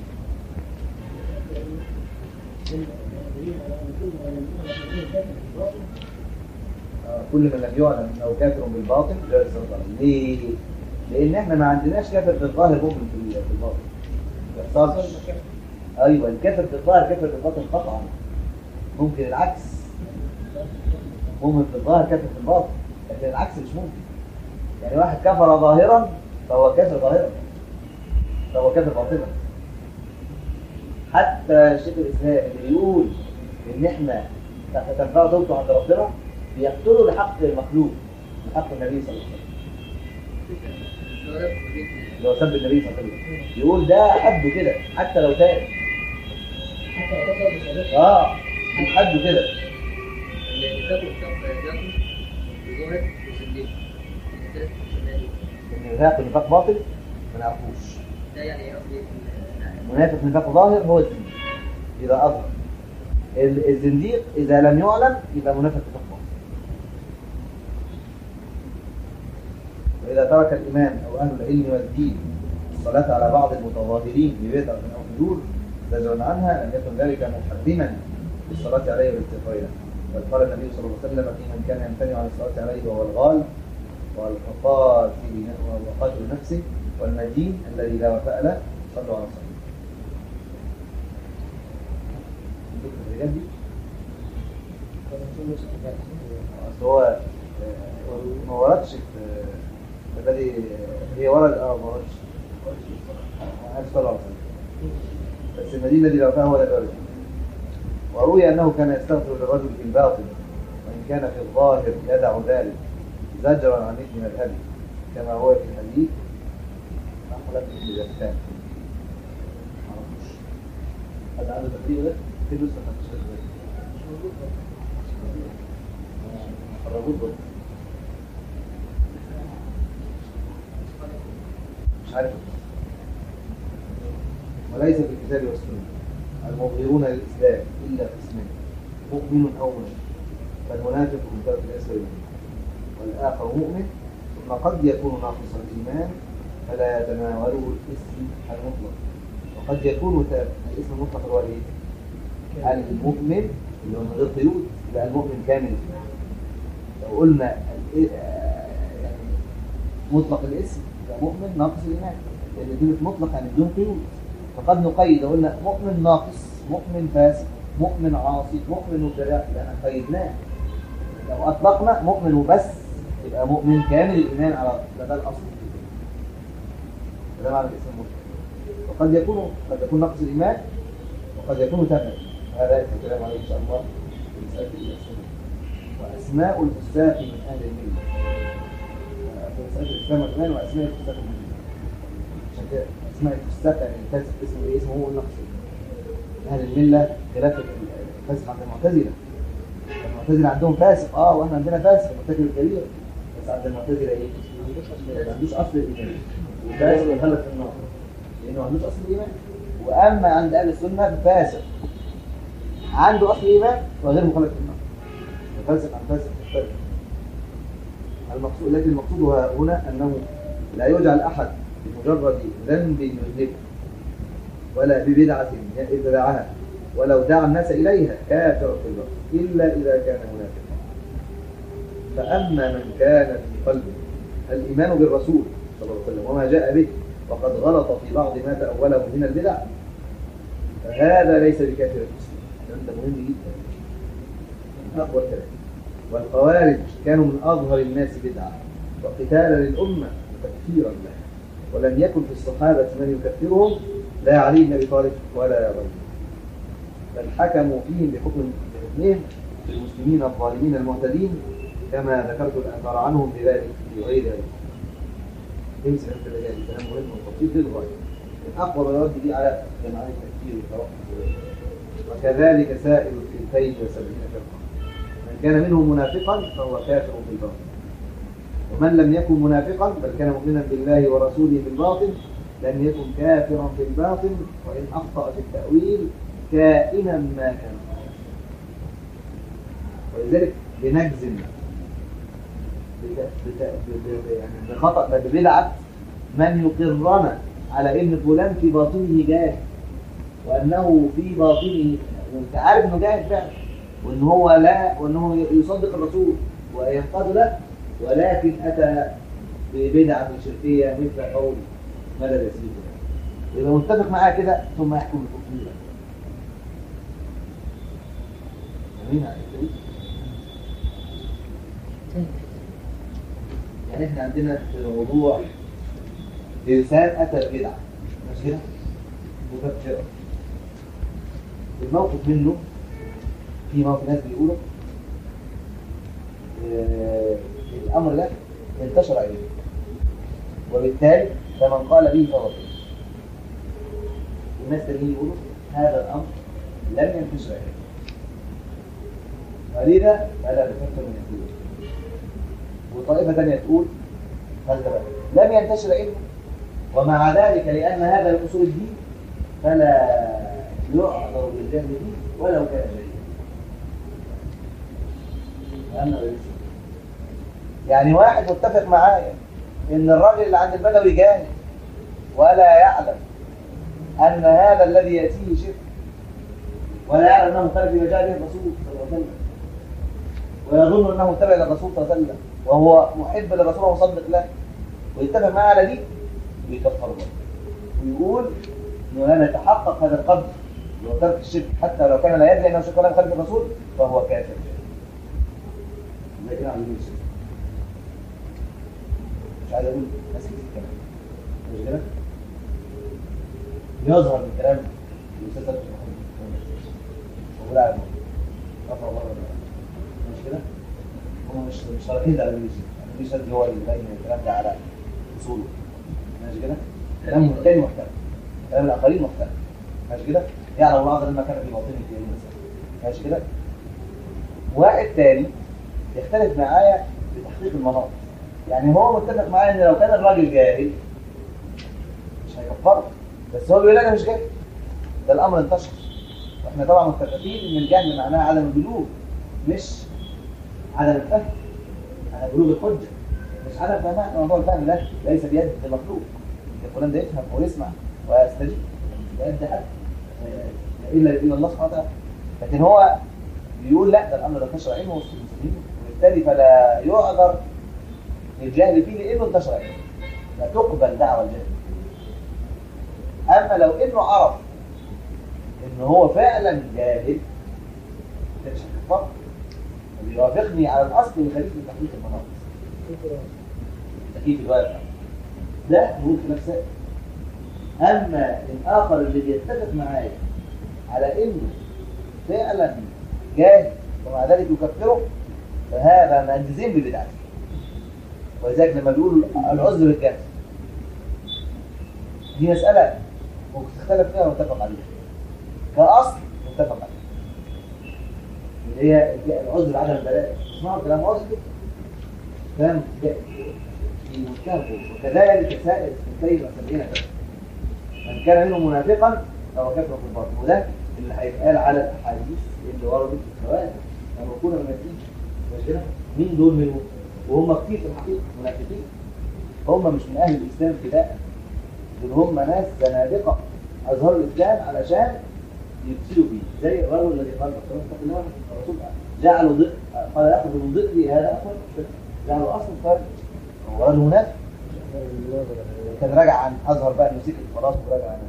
آه، كل من لم يعلم انه كافر بالباطل لا يسترد عليه ليه؟ لان احنا ما عندناش كافر بالظاهر مؤمن في في الباطل ما يحصلش ايوه الكافر بالظاهر كافر بالباطل قطعا ممكن العكس مؤمن في الظاهر كافر في الباطن لكن العكس مش ممكن يعني واحد كفر ظاهرا فهو كافر ظاهرا فهو كافر باطنا حتى شيخ الاسلام اللي بيقول ان احنا تنفع توبته عند ربنا بيقتلوا لحق المخلوق لحق النبي صلى الله عليه وسلم اللي هو سب النبي صلى الله عليه وسلم يقول ده حده كده حتى لو تاب
حتى لو تصل بصديق
اه حده كده
اللي بتاكل بتاكل ظاهر وسلم الثلاث شمالي
ان نفاق نفاق باطل ما نعرفوش
ده يعني قصدي
منافق نفاق ظاهر هو الزنديق اذا اظهر ال- الزنديق اذا لم يعلم يبقى منافق نفاق باطل واذا ترك الامام او اهل العلم والدين الصلاه على بعض المتظاهرين ببدعه او فجور زجرا عنها لم يكن ذلك محرما للصلاه عليه والاستغفار له بل قال النبي صلى الله عليه وسلم في من كان يمتنع عن الصلاه عليه وهو الغال والقاتل وقاتل نفسه والمدين الذي لا وفاء له صلوا على صلاه عندكم الرجال دي اصل هو آه، ما وردش في آه، الذي هي ورد اه ما وردش عايز صلى على صلاه بس المدين الذي لا وفاء هو لا يورد وروي انه كان يستغفر للرجل في الباطن وان كان في الظاهر يدع ذلك زجرا عن مثل مذهبه كما هو في الحديث نحلة ابن جسام معرفوش حد عنده تقريبا ده؟ في نسخة ما فيش تقريبا خرجوه برضه مش عارف وليس في الكتاب والسنة المظهرون للإسلام إلا قسمين مؤمن أو منافق فالمنافق من درجة الأسفل منه والآخر مؤمن ثم قد يكون ناقص الإيمان فلا يتناوله الاسم المطلق وقد يكون ت- الاسم المطلق هو إيه؟ المؤمن اللي هو من غير قيود يبقى المؤمن كامل لو قلنا ال- آه، يعني مطلق الاسم يبقى مؤمن ناقص الايمان لان كلمه مطلق يعني بدون قيود فقد نقيد لو قلنا مؤمن ناقص مؤمن فاسد مؤمن عاصي مؤمن مبتدع يبقى احنا قيدناه لو اطلقنا مؤمن وبس يبقى مؤمن كامل الايمان على ده ده الاصل ده معنى الاسم المطلق وقد يكون قد يكون نقص الايمان وقد يكون تمام هذا يأتي الكلام عليه ان شاء الله في مساله الاسماء واسماء الفساق من اهل المله في مساله الاسلام والايمان واسماء الفساق من اهل المله عشان كده اسماء الفساق يعني الفاسق اسمه ايه اسمه هو النقص اهل المله خلاف الفاسق عند المعتزله المعتزله عندهم فاسق اه واحنا عندنا فاسق مرتكب الكبير بس عند المعتزله ايه؟ ما عندوش اصل الايمان الفاسق يخلد في النار لانه ما عندوش اصل الايمان واما عند اهل السنه فاسق عنده اصل ايمان وغير مخلد في النار الفاسق عن فاسق مختلف المقصود لكن المقصود ها- هنا انه لا يجعل احد بمجرد ذنب يذنبه ولا ببدعه ابتدعها ولو دعا الناس اليها كافر في الله الا اذا كان منافقا فاما من كان في قلبه الايمان بالرسول صلى الله عليه وسلم وما جاء به وقد غلط في بعض ما تاوله من البدع فهذا ليس بكافر المسلم الكلام ده مهم جدا من اقوى الكلام والخوارج كانوا من اظهر الناس بدعه وقتالا للامه وتكفيرا لها ولم يكن في الصحابه من يكفرهم لا علي بن ابي طالب ولا غيره بل حكموا فيهم بحكم بحكمهم للمسلمين الظالمين المعتدين كما ذكرت الاثار عنهم بذلك في غير ذلك امسك انت ذلك كلام مهم وخطير للغايه من اقوى ما يرد به على جماعات التكفير والتوقف وكذلك سائر الفئتين وسبعين فرقه من كان منهم منافقا فهو كافر بالباطل ومن لم يكن منافقا بل كان مؤمنا بالله ورسوله بالباطل لم يكن كافرا في الباطن وإن أخطأ في التأويل كائنا ما كان ولذلك بنجزم بت- بت- ب- ب- يعني بخطأ بل ببدعة من يقرنا على ان فلان في باطنه جاهل وانه في باطنه وانت عارف انه جاهل فعلا وان هو لا وانه يصدق الرسول وينقاد له ولكن اتى ببدعه شركيه مثل قول مدى يسير يبقى متفق معاه كده ثم يحكم بالكفر فاهمين على الحتة دي؟ يعني احنا عندنا في الموضوع انسان اتى ببدعه مش كده؟ مكفره الموقف منه في موقف ناس بيقولوا آه، الامر ده انتشر عليه وبالتالي فمن قال به فهو كافر والناس تانيين يقولوا هذا الامر لم ينتشر عليه ولذا فلا تفكر من الدين وطائفه ثانيه تقول هذا بقى لم ينتشر علمه ومع ذلك لان هذا من اصول الدين فلا يعذر بالجهل به ولو كان جاهلا فهمنا ولا لسه؟ يعني واحد متفق معايا ان الراجل اللي عند البدوي جاهل ولا يعلم ان هذا الذي ياتيه شرك ولا يعلم انه خالف بما جاء به الرسول صلى الله عليه وسلم ويظن انه متبع للرسول صلى الله عليه وسلم وهو محب للرسول ومصدق له ويتفق معاه على دي ويكفر الله ويقول انه لا نتحقق هذا القدر لو ترك الشرك حتى لو كان لا يدري انه شرك ولا خالف الرسول فهو كافر زي كده عاملين الشرك مش عايز اقول ناس كتير كمان مش كده؟ يظهر من كلام الاستاذ عبد محمد وقول على الموضوع رفع الله مش كده؟ هم مش مش رايحين على الميوزك الميوزك هو اللي باين الكلام ده على اصوله ماشي كده؟ كلام تاني مختلف كلام الاخرين مختلف ماشي كده؟ يعلم الله عز وجل ما كان في باطنه في مثلا ماشي كده؟ واحد تاني يختلف معايا في تحقيق المناطق يعني هو متفق معايا ان لو كان الراجل جاهل مش هيكفره بس هو بيقول انا مش جاهل ده الامر انتشر واحنا طبعا متفقين ان الجهل معناه عدم البلوغ مش عدم الفهم عدم بلوغ الحجه مش عدم فهم موضوع الفهم ده ليس بيد المخلوق فلان ده يفهم ويسمع ويستجيب بيد حد الا الا الله سبحانه وتعالى لكن هو بيقول لا ده الامر ده انتشر علمه وسط المسلمين وبالتالي فلا يعذر الجهل فيه لانه انتشر علمه لا تقبل دعوه الجهل اما لو انه عرف ان هو فعلا جاهل ده مش هتكفر ويوافقني على الاصل ويخليك من تحقيق المناطق تكييف الواقع ده نقول خلاف سائل اما الاخر اللي بيتفق معايا على انه فعلا جاهل ومع ذلك يكفره فهذا ملزم ببدعته ولذلك لما بيقولوا العذر بالجهل دي مسألة مختلف فيها ومتفق عليها كأصل متفق عليها اللي هي العذر بعدم البلاء اسمعوا كلام واضح كده كلام جائز في منتهى الخوف. وكذلك سائر السنتين والسبعين كذا من كان منهم منافقا فهو كافر في الباطن وده اللي هيتقال على الاحاديث اللي وردت في الخوارج لما كنا منافقين مش كده؟ مين دول منهم؟ وهم كتير في الحقيقه منافقين هم مش من اهل الاسلام ابتداء دول هم ناس زنادقه اظهروا الاسلام علشان يفسدوا فيه زي الرجل الذي قال اتق الله الرسول جعلوا ضد قال ياخذ من ضدي هذا اصلا جعلوا اصلا قال هو رجل منافق كان راجع عن اظهر بقى انه سكت خلاص وراجع عن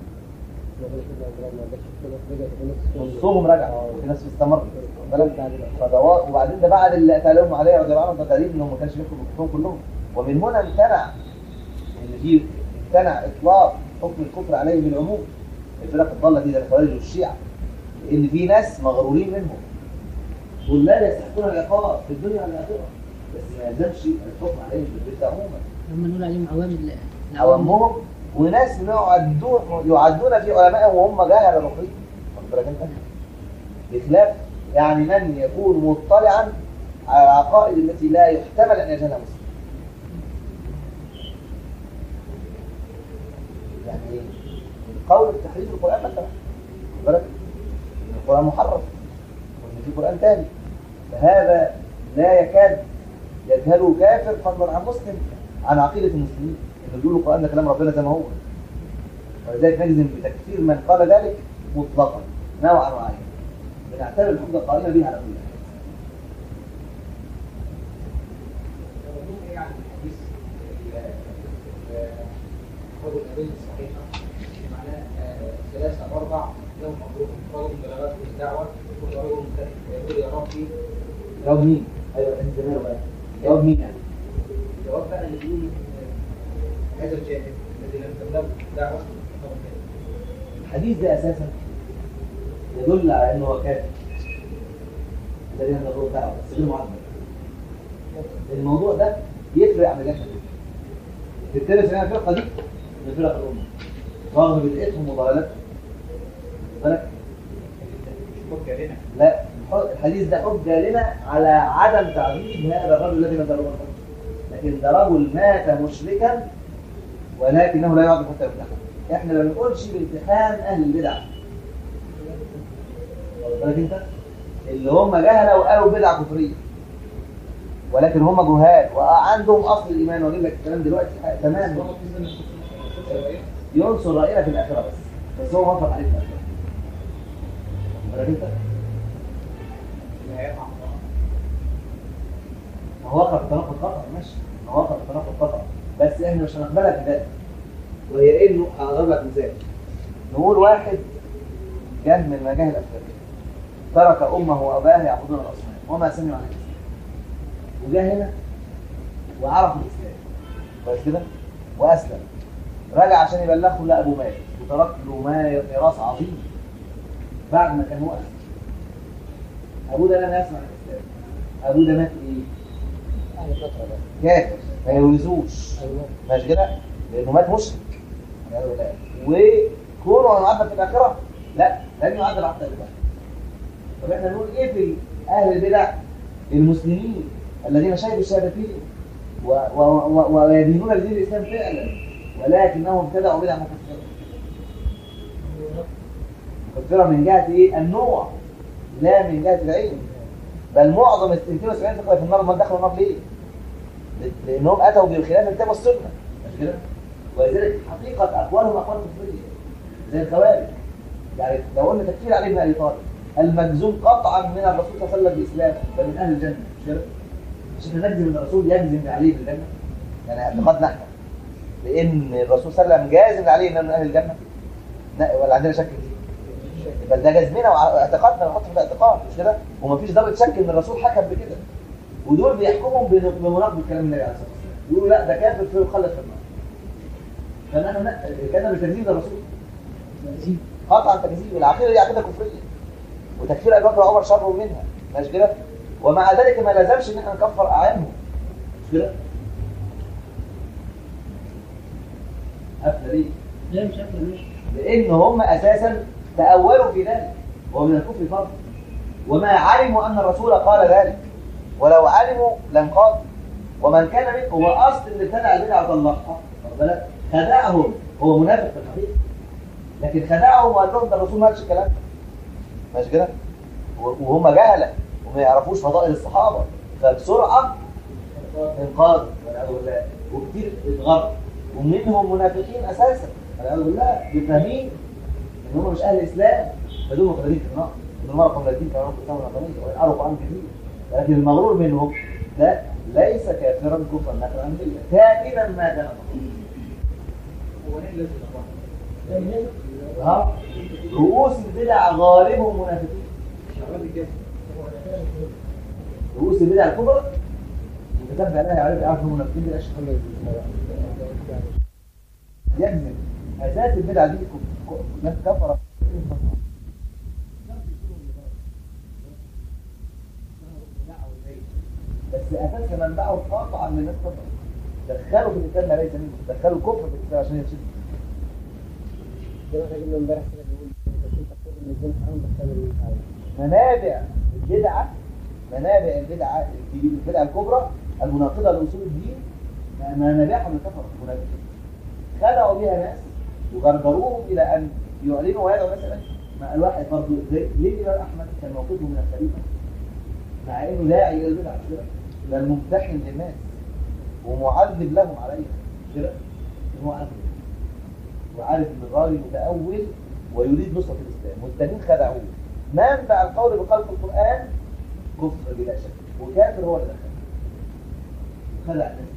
نصهم رجع وفي ناس استمر فدوا- وبعدين ده بعد اللي قتلهم عليه رضي الله عنهم ده دليل انهم ما كانش بيحكموا بكفرهم كلهم ومن هنا امتنع ان في امتنع اطلاق حكم الكفر عليه بالعموم الفرق الضاله دي زي الخوارج والشيعه لان في ناس مغرورين منهم دول لا يستحقون العقاب في الدنيا والاخره بس ما يلزمش الحكم عليهم بالبدع عموما
هم نقول عليهم عوام ال- العوام
عوامهم وناس يعدون يعدون في علمائهم وهم جهل مخرج واخد بالك انت بخلاف يعني من يكون مطلعا على العقائد التي لا يحتمل ان يجهلها مسلم يعني القول بتحريف القران مثلا واخد بالك إن القران محرف وان في قران ثاني فهذا لا يكاد يجهله كافر فضلا عن مسلم عن عقيده المسلمين انه بيقولوا القران ده كلام ربنا زي ما هو ولذلك نجزم بتكفير من قال ذلك مطلقا نوعا معينا بنعتبر الحجه القائمه بها على كل حال
يعني الحديث خذ الأدلة الصحيحة معناه آه، ثلاثة أو أربع لهم مبروك رجل بلغته الدعوة كل رجل يقول يا ربي
جواب مين؟ ايوه انت زمان بقى جواب مين يعني؟
جواب بقى اللي بيقول آه، هذا الجاهل الذي لم تبلغه الدعوة فهو كافر.
الحديث ده اساسا يدل على انه هو كافر الذي لم يبلغه دعوه بس غير معبر الموضوع ده يفرق عن الجهل تبتدي سنة الفرقه دي من فرق الامه رغم بدعتهم وضلالتهم واخد بالك؟
حجة لنا
لا الح- الحديث ده حجه لنا على عدم تعظيم هذا الرجل الذي نزل الله لكن ده رجل مات مشركا ولكنه لا يعظم حتى يمتحن احنا ما بنقولش بامتحان اهل البدع واخد بالك انت اللي هم جهله وقالوا بدعه كفريه ولكن هم جهال وعندهم اصل الايمان واجيب لك الكلام دلوقتي تمام ينصر راينا في الاخره بس بس هو وافق عليه في الاخره واخد بالك انت ما هو وقع في تناقض قطع ماشي ما هو وقع في تناقض قطع بس احنا مش هنقبلها في ذلك وهي انه هضرب لك مثال نقول واحد كان من مجاهل افريقيا ترك امه واباه يعبدون الاصنام وما سمعوا عن الاسلام وجاء هنا وعرف الاسلام كويس كده واسلم رجع عشان يبلغه لا ابوه مات وترك له ما ميراث عظيم بعد ما كان هو اسلم ابوه ده لم يسمع الاسلام ابوه ده مات ايه؟
يعني فترة بس
كافر ما يورثوش
أيوة.
ماشي كده لانه مات مشرك والعياذ بالله. وكونه يعذب في الاخره لا لن يعذب حتى البدع طب احنا نقول ايه في اهل البدع المسلمين الذين شهدوا الشهادتين و- و- و- ويدينون لدين الاسلام فعلا ولكنهم ابتدعوا بدع مكفره مكفره من جهه ايه النوع لا من جهه العلم بل معظم ال 270 فقره في النار ما دخلوا النار ليه؟ لانهم اتوا بخلاف الكتاب والسنه مش كده؟ ولذلك حقيقه اقوالهم اقوال كفريه زي الخوارج يعني لو قلنا تكفير علي بن ابي طالب المجزوم قطعا من الرسول صلى الله عليه وسلم باسلامه فمن اهل الجنه مش كده؟ مش احنا نجزم ان الرسول يجزم عليه بالجنه يعني اعتقادنا احنا لان الرسول صلى الله عليه وسلم جازم عليه انه من اهل الجنه لا ولا عندنا شك فيه يبقى ده جزمنا واعتقادنا نحط في الاعتقاد مش كده ومفيش ضابط شك ان الرسول حكم بكده ودول بيحكموا بن- بمناقضه كلام النبي عليه الصلاه والسلام يقولوا لا ده كافر في يخلد في النار فنحن ن- كان بتكذيب الرسول قطعا تكذيب العقيده دي عقيده كفريه وتكفير ابي بكر وعمر شر منها مش كده ومع ذلك ما لازمش ان احنا نكفر اعيانهم مش كده قفله ليه
لا مش عارف مش
لان هم اساسا تاولوا في ذلك وهو من الكفر فرض وما علموا ان الرسول قال ذلك ولو علموا لانقادوا ومن كان منهم هو اصل اللي ابتدع البدعه وطلقها واخد بالك خدعهم هو منافق في الحقيقه لكن خدعهم وقال لهم ده الرسول ما قالش الكلام ده ماشي كده و- وهم جهله وما يعرفوش فضائل الصحابه فبسرعه انقاذ والعياذ بالله وكتير اتغر ومنهم منافقين اساسا والعياذ بالله بفاهمين ان هم مش اهل الاسلام فدول مخرجين في النار ابن مره قبل الدين كانوا كتابا ربانيا ويعرفوا عنه كثير لكن المغرور منهم ده ليس كافرا كفرا نكرا عن المله كائنا ما كان
هو ليه لازم يبقى
ها رؤوس البدع غالبهم منافقين
شغال كده
رؤوس البدع الكبرى متتبع لها يعرف يعرف هم منافقين بلا شك يجزم اساس البدع دي ك- ك- ناس كفره بس اساس منبعه قطعا من الناس كفره دخلوا في الاسلام ما ليس منه دخلوا كفر في الاسلام عشان يرشدوا
زي ما احنا قلنا امبارح كده بيقول انت كنت تقول ان الدين حرام بس تعمل اللي انت عايزه
منابع البدعة منابع البدعة الكبيرة البدعة الكبرى المناقضة لأصول الدين منابعها من كفر المنافقين خدعوا بها ناس وغرغروهم إلى أن يعلنوا ويدعوا الناس إليه مع الواحد برضه زي ليه الإمام أحمد كان موقفه من الخليفة مع إنه داعي إلى البدع مش كده؟ بل ممتحن للناس ومعذب لهم عليها مش كده؟ إن هو عارف وعارف ان الراجل متأول ويريد نصرة الإسلام والتانيين خدعوه منبع القول بخلق القرآن كفر بلا شك وكافر هو اللي دخل خدع الناس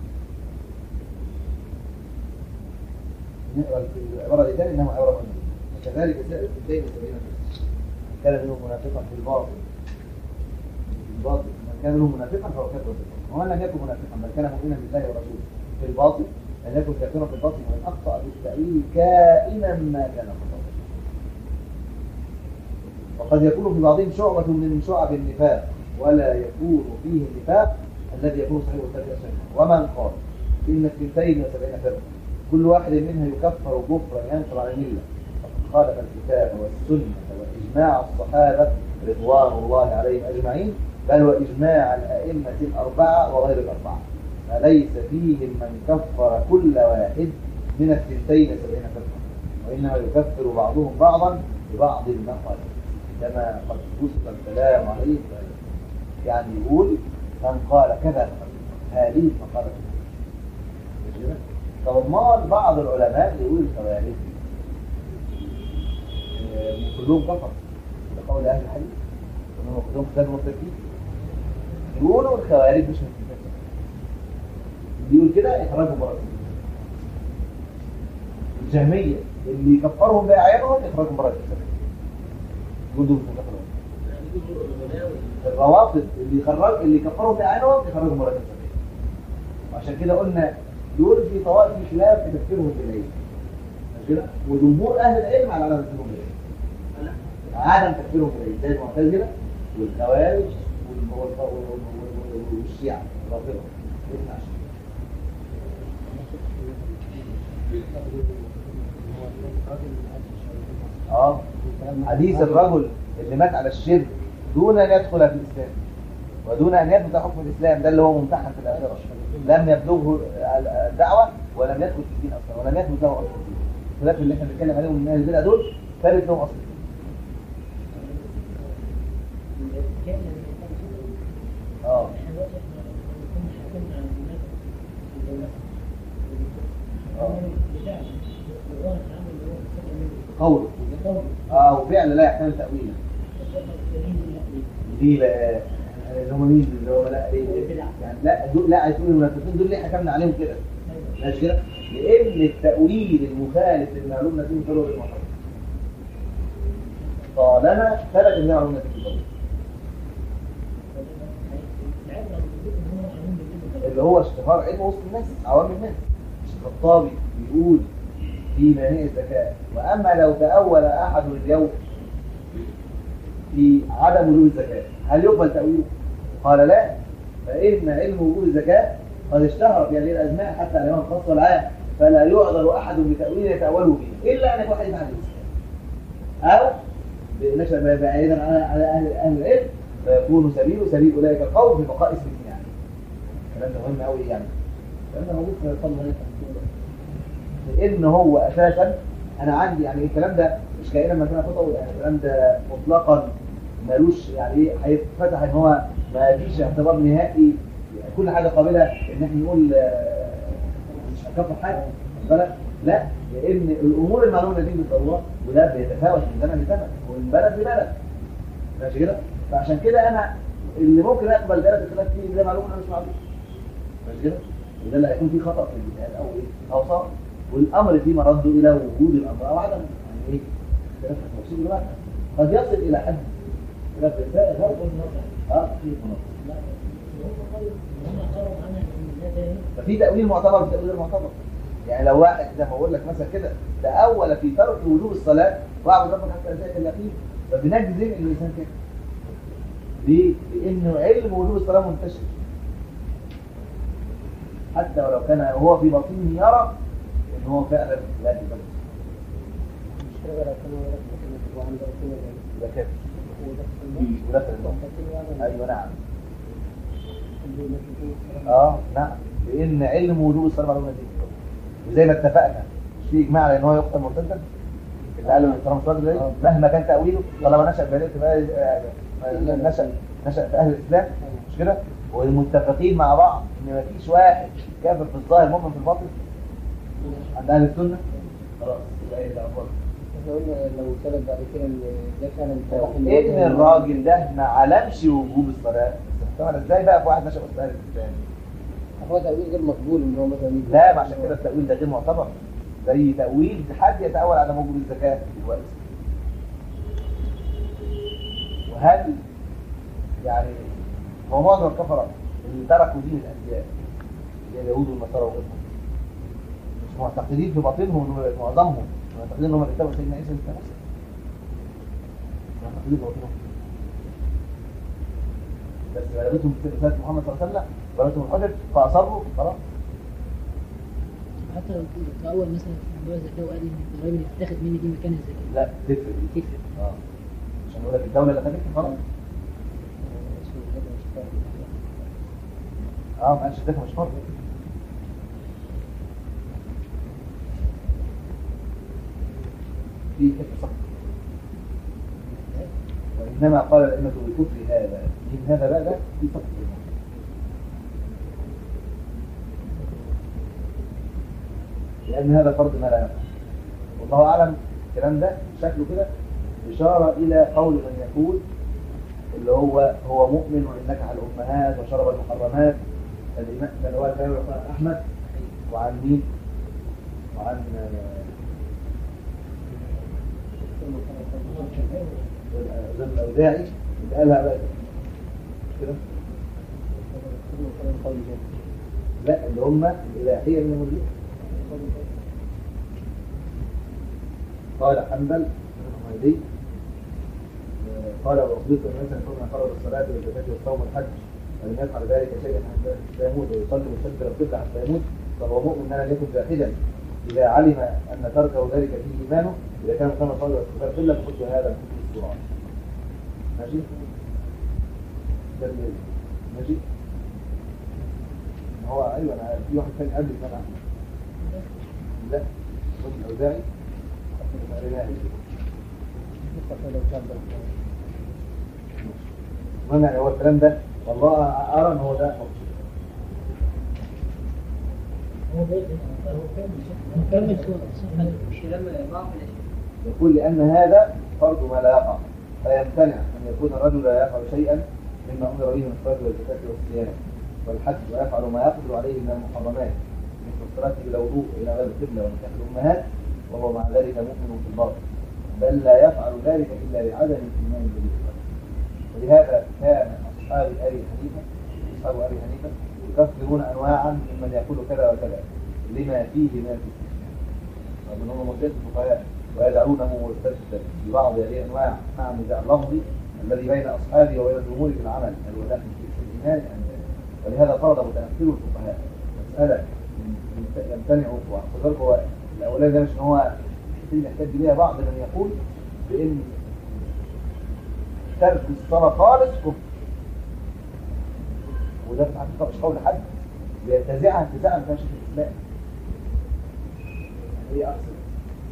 نقرا العبارة دي تاني انه عبارة مهمة وكذلك سائر الدين سبيل كان منهم منافقا في الباطل في الباطل من كان منهم منافقا فهو كافر في الباطل ومن لم يكن منافقا بل كان مؤمنا بالله ورسوله في الباطل لم يكن كافرا في الباطل ومن اخطا بالتاويل كائنا ما كان خطأ وقد يكون في بعضهم شعبة من شعب النفاق ولا يكون فيه النفاق الذي يكون صحيح التابع سنة ومن قال إن الثنتين وسبعين فرقة كل واحد منها يكفر كفرا ينقل عن الملة فقد خالف الكتاب والسنة وإجماع الصحابة رضوان الله عليهم أجمعين بل وإجماع الأئمة الأربعة وغير الأربعة فليس فيهم من كفر كل واحد من الثنتين وسبعين فرقة وإنما يكفر بعضهم بعضا ببعض المقال كما قد وصف الكلام عليه يعني يقول من قال كذا هذه المقالة مش كده؟ طب امال بعض العلماء يقول الخوارج آه، كلهم كفر بقول اهل الحديث وانهم كلهم كانوا مرتدين يقولوا الخوارج مش مرتدين اللي يقول كده يخرجوا بره الإسلام. الجهمية اللي يكفرهم بأعيانهم يخرجوا بره الإسلام يقول دول مكفرون الروافض اللي يخرج اللي يكفرهم بأعيانهم يخرجوا بره الإسلام وعشان كده قلنا دول في طوائف خلاف في تفكيرهم بالعلم مش كده وجمهور أهل العلم على عدم تفكيرهم بالعلم عدم تفكيرهم بالعلم زي المعتزلة والخوارج وال- وال- وال- وال- والشيعة الرافضة الاثنى عشر اه حديث الرجل اللي مات على الشرك دون ان يدخل في الاسلام ودون ان يثبت حكم الاسلام ده اللي هو ممتحن في الاخره لم يبلغه الدعوه ولم يدخل في الدين اصلا ولم يثبت له اصل الدين خلاف اللي احنا بنتكلم عليهم من اهل البدع دول ثابت لهم اصل الدين اه قول اه وفعل لا يحتمل تاويلا ليه بقى؟ اللي هم مين اللي هم لا ليه؟ يعني لا دول لا عايز تقول المنافقين دول ليه حكمنا عليهم كده؟ ماشي كده؟ لان التاويل المخالف للمعلوم نتيجه طلوع المحرم طالما ثبت ان معلوم نتيجه طلوع اللي هو اشتهار علم وسط الناس عوام الناس الخطابي بيقول في مانع الزكاة وأما لو تأول أحد اليوم في عدم وجوب الزكاة هل يقبل تأويله؟ قال لا فإن علم وجوب الزكاة قد اشتهر في هذه الأزمان حتى الإمام الخاص والعام فلا يعذر أحد بتأويل يتأوله فيه إلا أن يكون حديث عن الإسلام أو نشأ بعيدا عن على أهل أهل العلم فيكون سبيله سبيل أولئك القوم في بقاء اسم يعني الكلام ده مهم قوي يعني الكلام ده موجود في فضل الله لان هو اساسا انا عندي يعني الكلام ده مش كائنا ما كان خطأ يعني الكلام ده مطلقا ملوش يعني ايه هيتفتح ان هو ما فيش اعتبار نهائي كل حاجه قابله ان احنا نقول آه، مش هكفر حاجه واخد بالك؟ لا لان الامور المعلومه دي بالضروره وده بيتفاوت من زمن لزمن ومن بلد لبلد ماشي كده فعشان كده انا اللي ممكن اقبل درجه الخلاف فيه ده معلومه انا مش معلومه ماشي كده وده اللي هيكون فيه خطا في الجهاد او ايه او صار والامر فيه مرد الى وجود الامر او عدم يعني ايه اختلاف التفصيل الواحد قد يصل الى حد خلاف الفائق فرق اه في مناطق ففي تأويل معتبر في تأويل معتبر يعني لو واحد زي ما بقول لك مثلا كده تأول في ترك وجوب الصلاة واعبد ربك حتى يأتيك اليقين فبنجزم انه الانسان كده ليه؟ لأنه علم وجوب الصلاة منتشر حتى ولو كان هو في باطنه يرى ان هو فعلا لا يقبل
مش كده لو كانوا يركبوا عند رسول الله
ده كافر ودخل النار ايوه نعم اه نعم لان علم وجوب الصلاه معلومه دي وزي ما اتفقنا مش في اجماع على ان هو يقتل مرتدا اللي قال من الصلاه مرتدا ده مهما كان تاويله طالما نشا في بقى نشا نشا في اهل الاسلام مش كده والمتفقين مع بعض ان ما فيش واحد كافر في الظاهر مؤمن في الباطن عند اهل السنه خلاص يبقى ايه ده أفضل.
احنا قلنا لو ثبت بعد كده ان ده فعلا اتضح
ان الراجل ده ما علمش وجوب الصلاه طبعا ازاي بقى في واحد نشأ في اهل الاسلام
هو تأويل غير مقبول ان هو مثلا يجي-
لا ما عشان كده التأويل ده غير معتبر زي تأويل حد يتأول على وجوب الزكاة دلوقتي وهل يعني هو معظم الكفرة اللي تركوا دين الأنبياء اللي هي اليهود والنصارى وغيرهم مش معتقدين في باطنهم إنه معظمهم معتقدين إن هم بيتبعوا سيدنا عيسى بن موسى معتقدين في باطنهم بس غلبتهم في رسالة محمد صلى الله عليه وسلم غلبتهم الحجج فأصروا خلاص
حتى لو تأول مثلا في موضوع الزكاة وقال إن الضرايب اللي بتتاخد مني دي مكان الزكاة
لا تفرق دي
تفرق
اه عشان يقول لك الدولة اللي خدتها خلاص
اسمه كده مش فاهم.
اه ما قالش الزكاة مش فرض في كفر صح وإنما قال الأئمة بكفر هذا من هذا بقى ده في فقر لأن هذا فرض ما لا يقع والله أعلم الكلام ده شكله كده إشارة إلى قول من يقول اللي هو هو مؤمن وإن نكح الأمهات وشرب المحرمات الإمام ده اللي هو الكلام اللي قال أحمد وعن مين؟ وعن آه، ده الأوزاعي اللي قالها بقى كده لا اللي هم الإلهية من المرجئة قال حنبل بن حميدي آه، قال وأخبرت أن الناس يكون فرض الصلاة والزكاة والصوم والحج ولم يفعل ذلك شيئا حتى يموت ويصلي ويستدبر القبلة حتى يموت فهو مؤمن أن لم يكن جاحدا إذا علم أن تركه ذلك فيه إيمانه إذا كان كما صلى واستغفر القبلة فقلت هذا من كتب القرآن ماشي؟ ده اللي- ماشي؟ هو أيوه أنا في واحد ثاني قبل كمان أحمد لا رجل الأوزاعي ما قريناهاش. المهم يعني هو الكلام ده والله أرى إن هو ده
نكمل صورة صح
مش لما بعض الاشياء
يقول لأن هذا فرض ما لا يقع فيمتنع أن يكون الرجل لا يفعل شيئا مما أمر به من الصلاة والزكاة والصيام والحج ويفعل ما يقدر عليه من المحرمات مثل الصلاة بلا وضوء إلى غير القبلة ونكاح الأمهات وهو مع ذلك مؤمن في الباطن بل لا يفعل ذلك إلا لعدم الإيمان بالإسلام ولهذا كان أصحاب أبي حنيفة أصحاب أبي حنيفة يكفرون أنواعا ممن يقول كذا وكذا لما فيه من الاستثناء رغم أنهم مرتد الفقهاء ويدعونه مرتدا ببعض هذه الأنواع مع النزاع اللفظي الذي بين أصحابه وبين الجمهور في العمل هل هو داخل في الإيمان أم لا ولهذا فرض متأخر الفقهاء مسألة يمتنع وخذ هو الأولاني ده مش إن هو يحتاج بها بعض من يقول بأن ترك الصلاة خالص كفر وده في حقيقة مش قول حد بينتزعها انتزاعا من شيخ الإسلام يعني ايه أقصد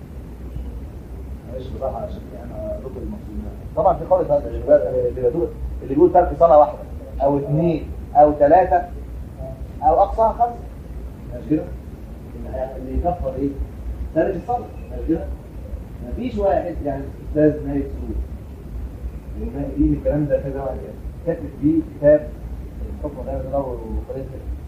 معلش بصراحة عشان أنا ركن المقصود طبعا في قول هذا اللي بيقول- اللي بيقول اللي بيقول ترك صلاة واحدة أو اثنين أو ثلاثة أو أقصاها خمسة مش كده؟ اللي يكفر إيه؟ ترك الصلاة مش كده؟ مفيش واحد يعني أستاذ نايف سلوك دي من الكلام ده كذا واحد يعني كاتب فيه كتاب الحكم ده يدور وقريت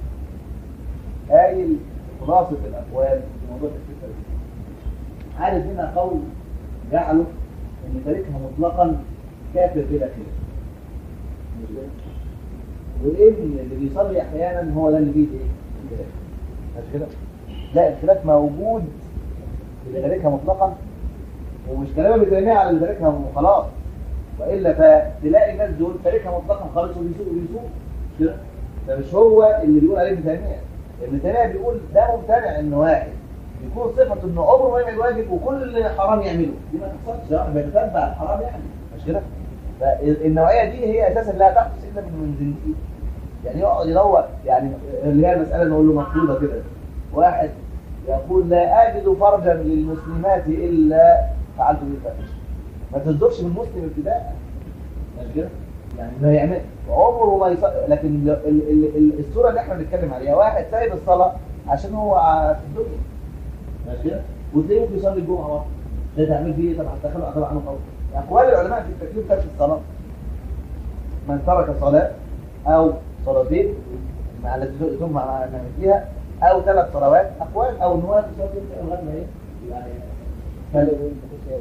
قايل خلاصة الأقوال في موضوع الفكرة دي عارف هنا قول جعله ان تاركها مطلقا كافر بلا خلاف مش كده؟ وان اللي بيصلي احيانا هو ده اللي فيه ايه؟ الخلاف مش كده؟ لا الخلاف موجود في اللي تاركها مطلقا ومش كلام ابن تيميه على اللي تاركها وخلاص والا فتلاقي الناس دول تاركها مطلقا خالص وبيسوق وبيسوق مش كده؟ ده مش هو اللي بيقول عليه ابن تيميه ابن تيميه بيقول ده ممتنع ان واحد يكون صفة انه عمره ما يعمل واجب وكل اللي حرام يعمله دي ما تحصلش واحد بيتتبع الحرام يعني مش كده فالنوعية دي هي اساسا لا تحدث الا من من زنديق يعني يقعد يدور يعني اللي هي المسألة نقول له مقصودة كده واحد يقول لا اجد فرجا للمسلمات الا فعلت بالفاحشة ما تصدرش من مسلم ابتداء مش كده يعني ما يعمل عمره ما يص... لكن ال... ال... ال... الصورة اللي احنا بنتكلم عليها واحد سايب الصلاة عشان هو في الدنيا ماشي كده وتلاقيه ممكن يصلي الجمعه برضه ده تعمل فيه ايه طبعا تدخله طبعا عنه قول اقوال العلماء في التكليف ترك الصلاه من ترك صلاه او صلاتين مع التي ثم مع ما فيها او ثلاث صلوات اقوال او ان هو يصلي لغايه ما ايه يعني فال-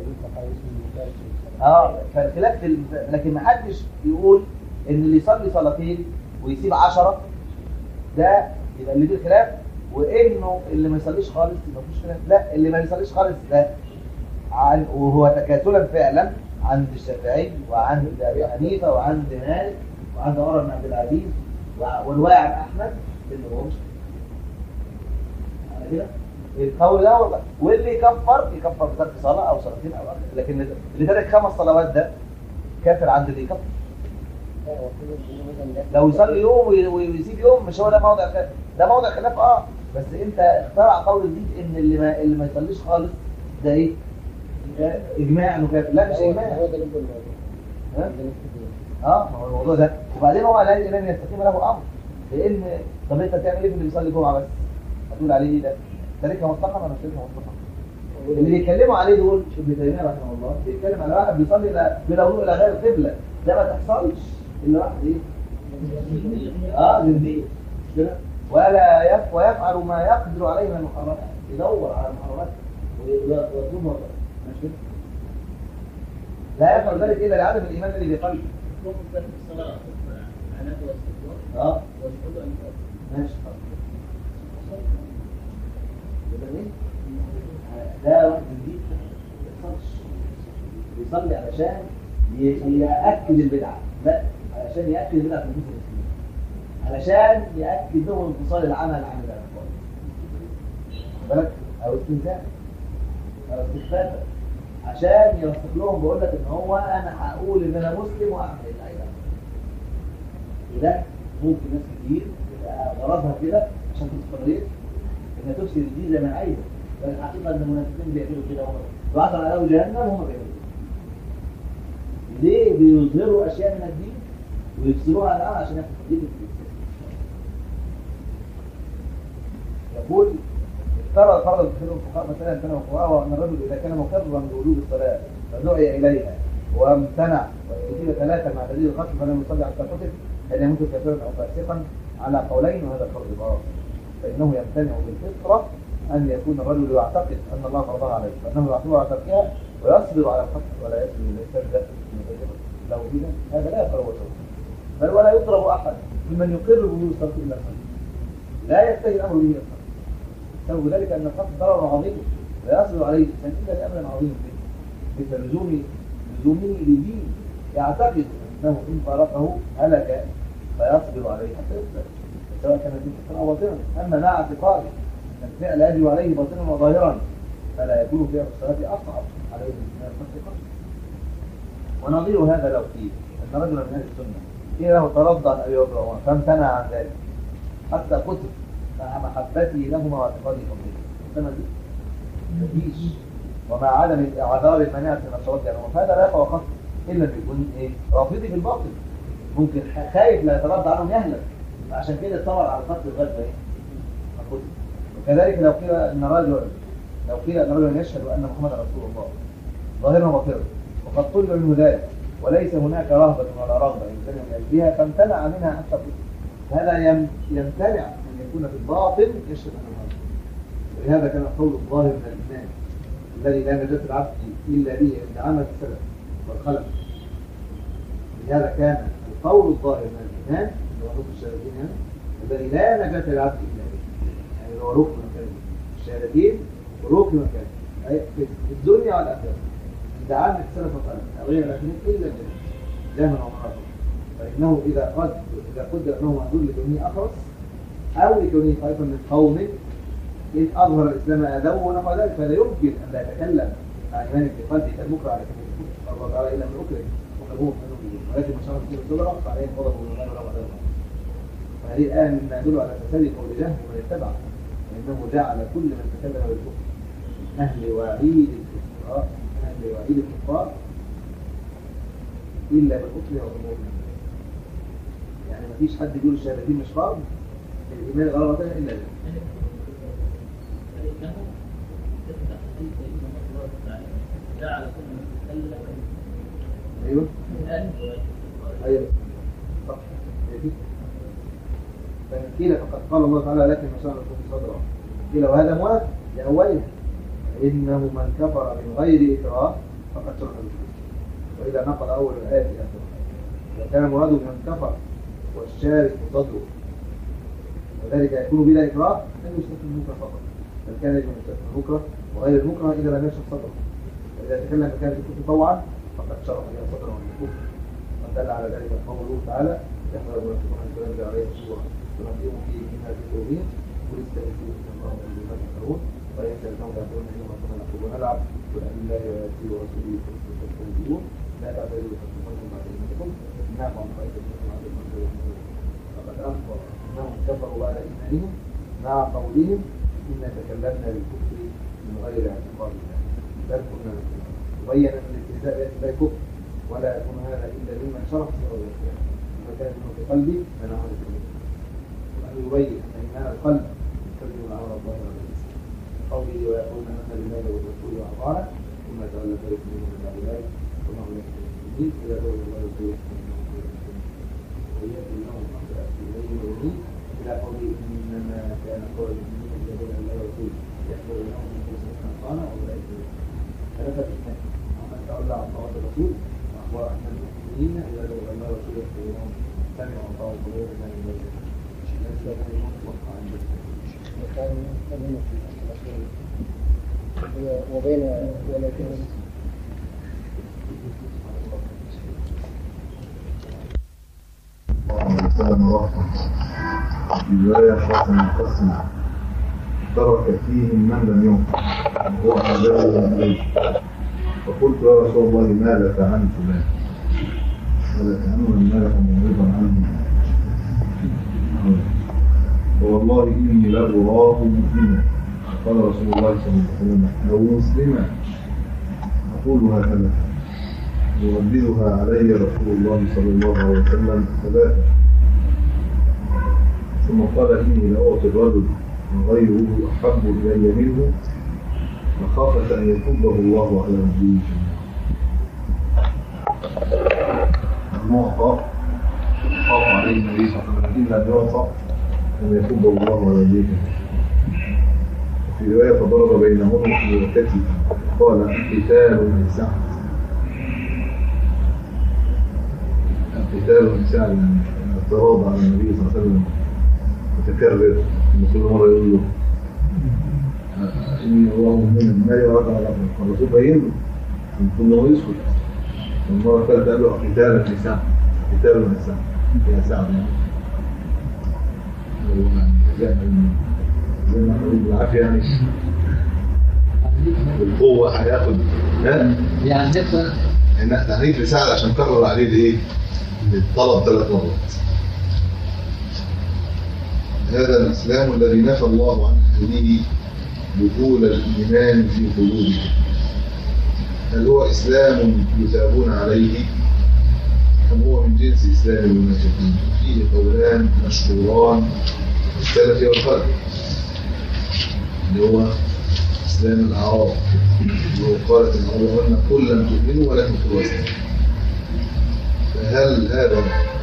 اه فالخلاف في ال- لكن ما حدش يقول ان اللي يصلي صلاتين ويسيب عشرة ده يبقى اللي فيه خلاف وانه اللي ما يصليش خالص يبقى مفيش خلاف لا اللي ما يصليش خالص ده عن وهو تكاسلا فعلا عند الشافعي وعند ابي حنيفه وعند مالك وعند عمر بن عبد العزيز وع- والواعي احمد اللي هو مش على كده القول ده والله واللي يكفر يكفر بترك صلاه او صلاتين او اكثر لكن اللي ترك خمس صلوات ده كافر عند اللي يكفر لو يصلي يوم وي- وي- ويسيب يوم مش هو ده موضع خلاف ده موضع خلاف اه بس انت اخترع قول جديد ان اللي ما اللي ما يصليش خالص ده ايه ده اجماع انه كافر لا مش اجماع
هو ده اللي بقول
ها؟
ده نفس
اه ما هو الموضوع ده وبعدين هو لا لن يستقيم له امر لان طب انت تعمل ايه في اللي بيصلي جمعه بس هتقول عليه ايه ده تاركها مطلقا ولا مش تاركها مطلقا اللي بيتكلموا عليه دول ابن تيميه رحمه الله بيتكلم على واحد بيصلي إلى- بلا وضوء الى غير القبله ده ما تحصلش الا واحد ايه اه زنديق مش كده ولا يف ويفعل ما يقدر عليه من المحرمات يدور على المحرمات ويطلبها مش كده لا يفعل ذلك الا لعدم الايمان الذي بقلبه
ممكن ترك الصلاة كفر عناد واستكبار
اه
والحب أن
ماشي يبقى ايه؟ ده واحد جديد ما بيصليش بيصلي علشان ي- يأكد البدعة لا علشان يأكد البدعة في نفوس المسلمين علشان يأكد لهم انفصال العمل عن الأخبار بالك أو استنزاف أو استخفافا عشان يوثق لهم بقول لك إن هو أنا هقول إن أنا مسلم وأعمل اللي عايزه وده ممكن ناس كتير يبقى غرضها كده عشان تستمر انها تفسد الدين زي ما عايزه بل الحقيقه ان المنافقين بيعملوا كده هم وعثر على جهنم وهم بيعملوا كده. ليه بيظهروا اشياء من الدين ويفسروها الان عشان ياخدوا الدين في الإسلام. يقول افترض فرض كثير من الفقهاء مثلا كان الفقهاء وان الرجل اذا كان مقرا بوجوب الصلاه فدعي اليها وامتنع وكتب ثلاثة مع دليل القتل فلم يصلي على القتل أن يموت كافرا أو فاسقا على قولين وهذا الفرض باطل فإنه يمتنع بالفطرة أن يكون الرجل يعتقد أن الله فرضها عليه فإنه يعتبر على تركها ويصبر على القتل ولا يصبر إلى يستبدأ له دينا هذا لا يقرأ وجهه بل ولا يضرب أحد ممن يقر بوجود الصرف إلا القتل لا ينتهي الأمر به إلى القتل سبب ذلك أن القتل ضرر عظيم لا يصبر عليه الإنسان إلا لأمر عظيم به مثل لزوم لزومه لدين يعتقد أنه إن فارقه هلك فيصبر عليه حتى يصبر سواء كان في فطرة أو باطنا أما مع اعتقاده أن الفعل يجب عليه باطنا وظاهرا فلا يكون فيها الصلاة أصعب عليه من القتل قتل ونظير هذا لو قيل أن رجلا من أهل السنة قيل له ترضى عن أبي بكر وعمر فامتنع عن ذلك حتى قتل مع محبته لهما واعتقاده فضله امتنع به مفيش ومع عدم اعذار المانعة من الصلاة يعني فهذا لا يقع قتل إلا أن يكون إيه رافضي في الباطل ممكن خايف لا يترضى عنهم يهلك عشان كده اتصور على القتل لغايه ما ايه ما قتل وكذلك لو قيل ان رجل لو قيل ان رجلا يشهد ان محمدا رسول الله ظاهرا وباطنا وقد طلب منه ذلك وليس هناك رهبة ولا رغبة يمتنع من أجلها فامتنع منها حتى قتل هذا يم- يمتنع أن يكون في الباطن يشهد أنه هذا ولهذا كان القول الظاهر من الإيمان الذي لا نجاة العبد إلا به عند عمل السلف والخلف لهذا كان القول الظاهر من الإيمان اللي هو ركن الشهادتين يعني الذي لا نجاة للعبد إلا به يعني هو ركن مكان الشهادتين ركن مكان أي في في الدنيا والآخرة عند عامة السلف والخلف أو غير الآخرين إلا الجنة دائما ومرة فإنه إذا قد إذا قدر أنه مهدود لكونه أخرس أو لكونه خائفا من قوم إذ أظهر الإسلام أذوه ونحو ذلك فلا يمكن أن لا يتكلم عن إيمان في قلبه كالمكره على كلمة قال الله تعالى إلا من أكره وقلبه من به ولكن من شرط فيه الصدرة فعليهم غضب من الله ولا غضب فهذه الآية مما يدل على فساد قول جهل ومن اتبع فإنه جعل كل من تكلم بالكفر من أهل وعيد الكفار من أهل وعيد الكفار إلا من أكره وقلبه من الله يعني ما فيش حد يقول الشهادتين مش فرض الإيمان غلبة إلا ده
فإنه تفتح أنت إن الله تعالى جعل كل من تكلم
أيوه
من أهل وعيد
أيوة صح هي دي. فقيل فقد قال الله تعالى لكن ما شاء الله يكون صدرا قيل وهذا موافق لأولها إنه من كفر من غير إكراه فقد شرح بالكفر وإذا نقل أول الآية في آخرها وكان مراده من كفر والشارك صدره وذلك يكون بلا إكراه أن يشرك المنكر فقط بل كان يجب أن يشرك المكره وغير المكره إذا لم يشرك صدره فإذا تكلم كان الكفر طوعا فقد شرح بها صدره من الكفر ودل على ذلك قوله تعالى يحضر المنافقون ان تنزل عليهم سوره تنبئهم فيه من هذه القلوبين قل استهزئوا ان الله بما تكفرون وان سالتهم يقولون انما كنا نخوض ونلعب قل ابي الله وياتي ورسوله كنتم تستهزئون لا تعتذروا فاستغفركم بعد ايمانكم انكم عن طريق منكم عبد المنصور فقد اخبر انهم كفروا بعد ايمانهم مع قولهم انا تكلمنا بالكفر من غير اعتقاد الله بل كنا نكفر وبين ان الاستهزاء ليس لا كفر ولا يكون هذا الا ممن شرح سوى الاسلام فكان منه في قلبي من عمل القلوب وان يبين ان ايمان القلب يكذب العمل الظاهر والاسلام قوله ويقول مثل المال والرسول واعطانا ثم تولى فريق منهم من بعد ذلك وما هم لك المسلمين اذا دعوا الله رسوله ويأتي لهم أخلاق إليه ويمين إلى قوله إنما كان قول المؤمنين إذا دعوا الله ورسوله يحضر لهم من كل سنة قانا وأولئك ثلاثة إثنان ومن تولى عن طاعة الرسول وأخبر أن المؤمنين إذا دعوا الله ورسوله يحضر لهم سمعوا وطاعوا قلوبهم من المسلمين ليس هذا مطلق عند
وكان كلمة في الأخير وبين ولكن
وسلم رحمة رواية خاصة منقسم ترك فيهم من لم ينقل وهو عذابه إليه فقلت يا رسول الله ما لك عن فلان ولك عنه ما لك معرضا عنه ووالله إني لأراه مؤمنا قال رسول الله صلى الله عليه وسلم أو مسلما أقول هكذا يرددها علي رسول الله صلى الله عليه وسلم ثلاثة ثم قال إني لأعطي الرجل غيره أحب إلي منه مخافة أن يكبه الله على وجهه المعطى خاف عليه النبي صلى الله عليه وسلم إن لم يعطى لم يكب الله ولا يديه في رواية فضرب بينهن بوكته قال قتال نساء قتال نساء يعني اعتراض على النبي صلى الله عليه وسلم متكرر إن كل مرة يقول له إني الله من ما يراد على الرسول بين له من كل ما يسكت المرة الثالثة قال له قتال النساء قتال النساء يا سعد يعني زي ما نقول بالعافية يعني بالقوة هياخد ها؟
يعني نقدر
إن تعنيف لسعد عشان كرر عليه الايه؟ الطلب ثلاث مرات. هذا الإسلام الذي نفى الله عن أهله دخول الإيمان في قلوبهم. هل هو إسلام يثابون عليه أم هو من جنس إسلام المنافقين؟ فيه قولان مشهوران السلف والخلف. اللي هو إسلام الأعراب. اللي هو قالت الأعراب أن قل لم تؤمنوا ولكن قلوا أسلموا. فهل هذا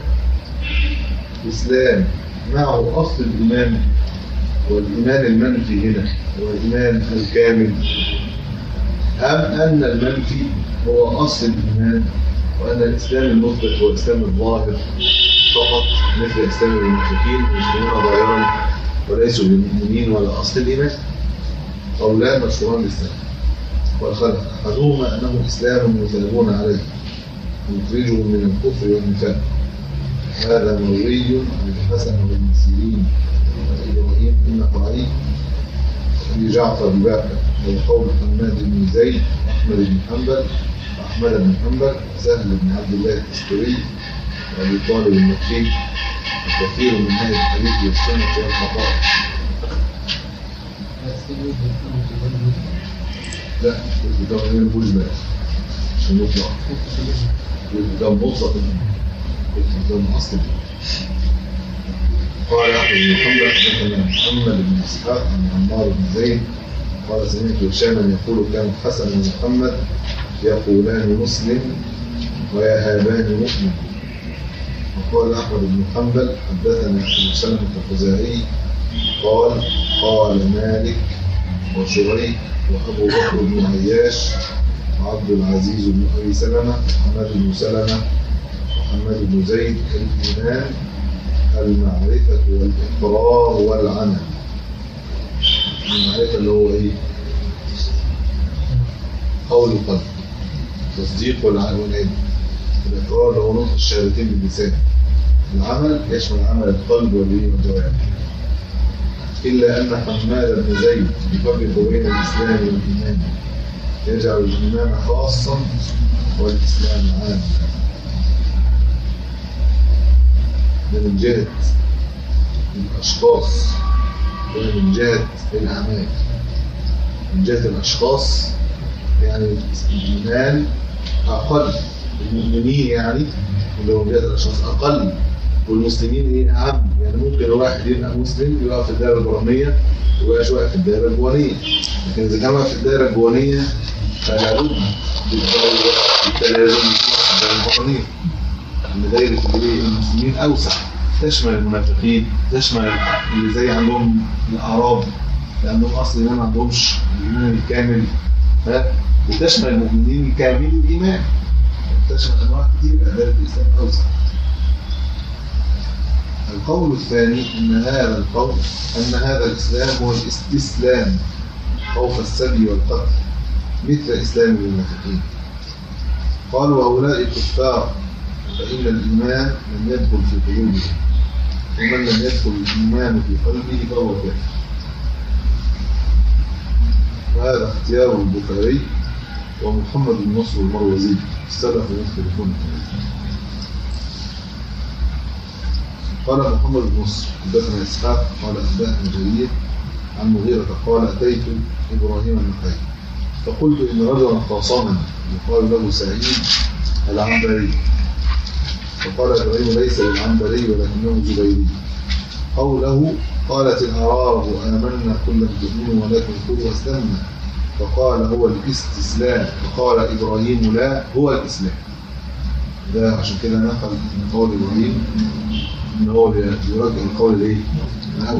إسلام معه أصل الإيمان والإيمان المنفي هنا هو الإيمان الكامل أم أن المنفي هو أصل الإيمان وأن الإسلام المثبت هو الإسلام الظاهر فقط مثل إسلام المنافقين المسلمون ظاهرا وليسوا بمؤمنين ولا أصل الإيمان قولان مشهوران للسلف والخلف أحدهما أنه إسلام يثابون عليه يخرجهم من الكفر والنفاق هذا مروي عن الحسن وابن سيرين وابراهيم النقعي وابي جعفر الباقر وقول حماد بن زيد واحمد بن حنبل واحمد بن حنبل سهل بن عبد الله التستري وابي طالب المكي وكثير من اهل الحديث والسنه والخطا لا ده غير مجمل المطلق ده مطلق ده من اصل قال احمد بن محمد حدثنا محمد بن اسحاق عن عمار بن زيد قال سمعت هشاما يقول كان حسن ومحمد يقولان مسلم ويهابان مؤمن وقال احمد بن حنبل حدثنا ابو سلمه الخزاعي قال قال مالك وشريك وابو بكر بن عياش وعبد العزيز بن ابي سلمه وحماد بن سلمه وحماد بن زيد الايمان المعرفه والاقرار والعمل المعرفه اللي هو ايه؟ قول القلب تصديق والعلم والعلم الاقرار اللي هو نطق الشهادتين باللسان العمل يشمل عمل القلب والايه والجوارح إلا أن حماد بن زيد يفرق بين الإسلام والإيمان يجعل الإيمان خاصا والإسلام عاما ده من جهة الأشخاص وده من جهة الأعمال من جهة الأشخاص يعني الإيمان أقل المؤمنين يعني اللي هو من جهة الأشخاص أقل والمسلمين ايه اعم يعني ممكن واحد يبقى مسلم يقع في الدائره البرهميه ويبقاش واقع في الدائره الجوانيه لكن اذا كان واقع في الدائره الجوانيه فلا بد بالتلازم في الدائره البرهميه ان دائره الايه المسلمين اوسع تشمل المنافقين تشمل اللي زي عندهم الاعراب اللي عندهم اصل ايمان ما عندهمش الايمان الكامل ها وتشمل المؤمنين الكاملين الايمان تشمل انواع كتير دائره الاسلام اوسع القول الثاني أن هذا القول أن هذا الإسلام هو الاستسلام خوف السبي والقتل مثل إسلام المنافقين قال وهؤلاء الكفار فإن الإيمان لم يدخل في قلوبهم ومن لم يدخل الإيمان في قلبه فهو كافر وهذا اختيار البخاري ومحمد بن نصر المروزي السلف يختلفون في هذا قال محمد بن نصر حدثنا اسحاق قال انبانا جرير عن مغيرة قال اتيت ابراهيم النخعي فقلت ان رجلا خاصمني يقال له سعيد العنبري فقال ابراهيم ليس بالعنبري ولكنه زبيري قوله قالت الاعراب امنا كل لم تؤمنوا ولكن قلوا اسلمنا فقال هو الاستسلام فقال ابراهيم لا هو الاسلام ده عشان كده نقل من قول ابراهيم ان هو يرجع القول الايه؟ الاول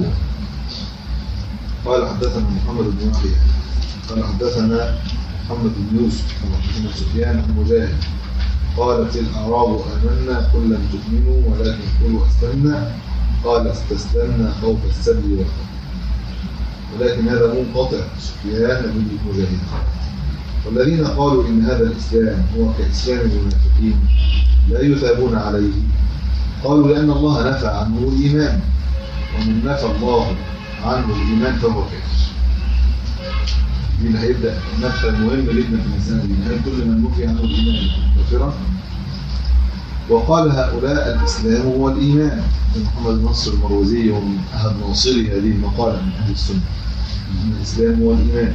قال حدثنا محمد بن يحيى قال حدثنا محمد بن يوسف قال حدثنا سفيان عن مجاهد قالت الاعراب امنا قل لم تؤمنوا ولكن قولوا اسلمنا قال استسلمنا خوف السبي والخطر ولكن هذا منقطع سفيان بن مجاهد والذين قالوا إن هذا الإسلام هو كإسلام المنافقين لا يثابون عليه قالوا لأن الله نفى عنه الإيمان ومن نفى الله عنه الإيمان فهو كافر دي اللي هيبدأ النفى المهم جدا في المسألة دي هل كل من نفي عنه الإيمان كافرا وقال هؤلاء الإسلام هو الإيمان محمد نصر المروزي ومن أحد ناصري هذه المقالة من أهل السنة أن الإسلام هو الإيمان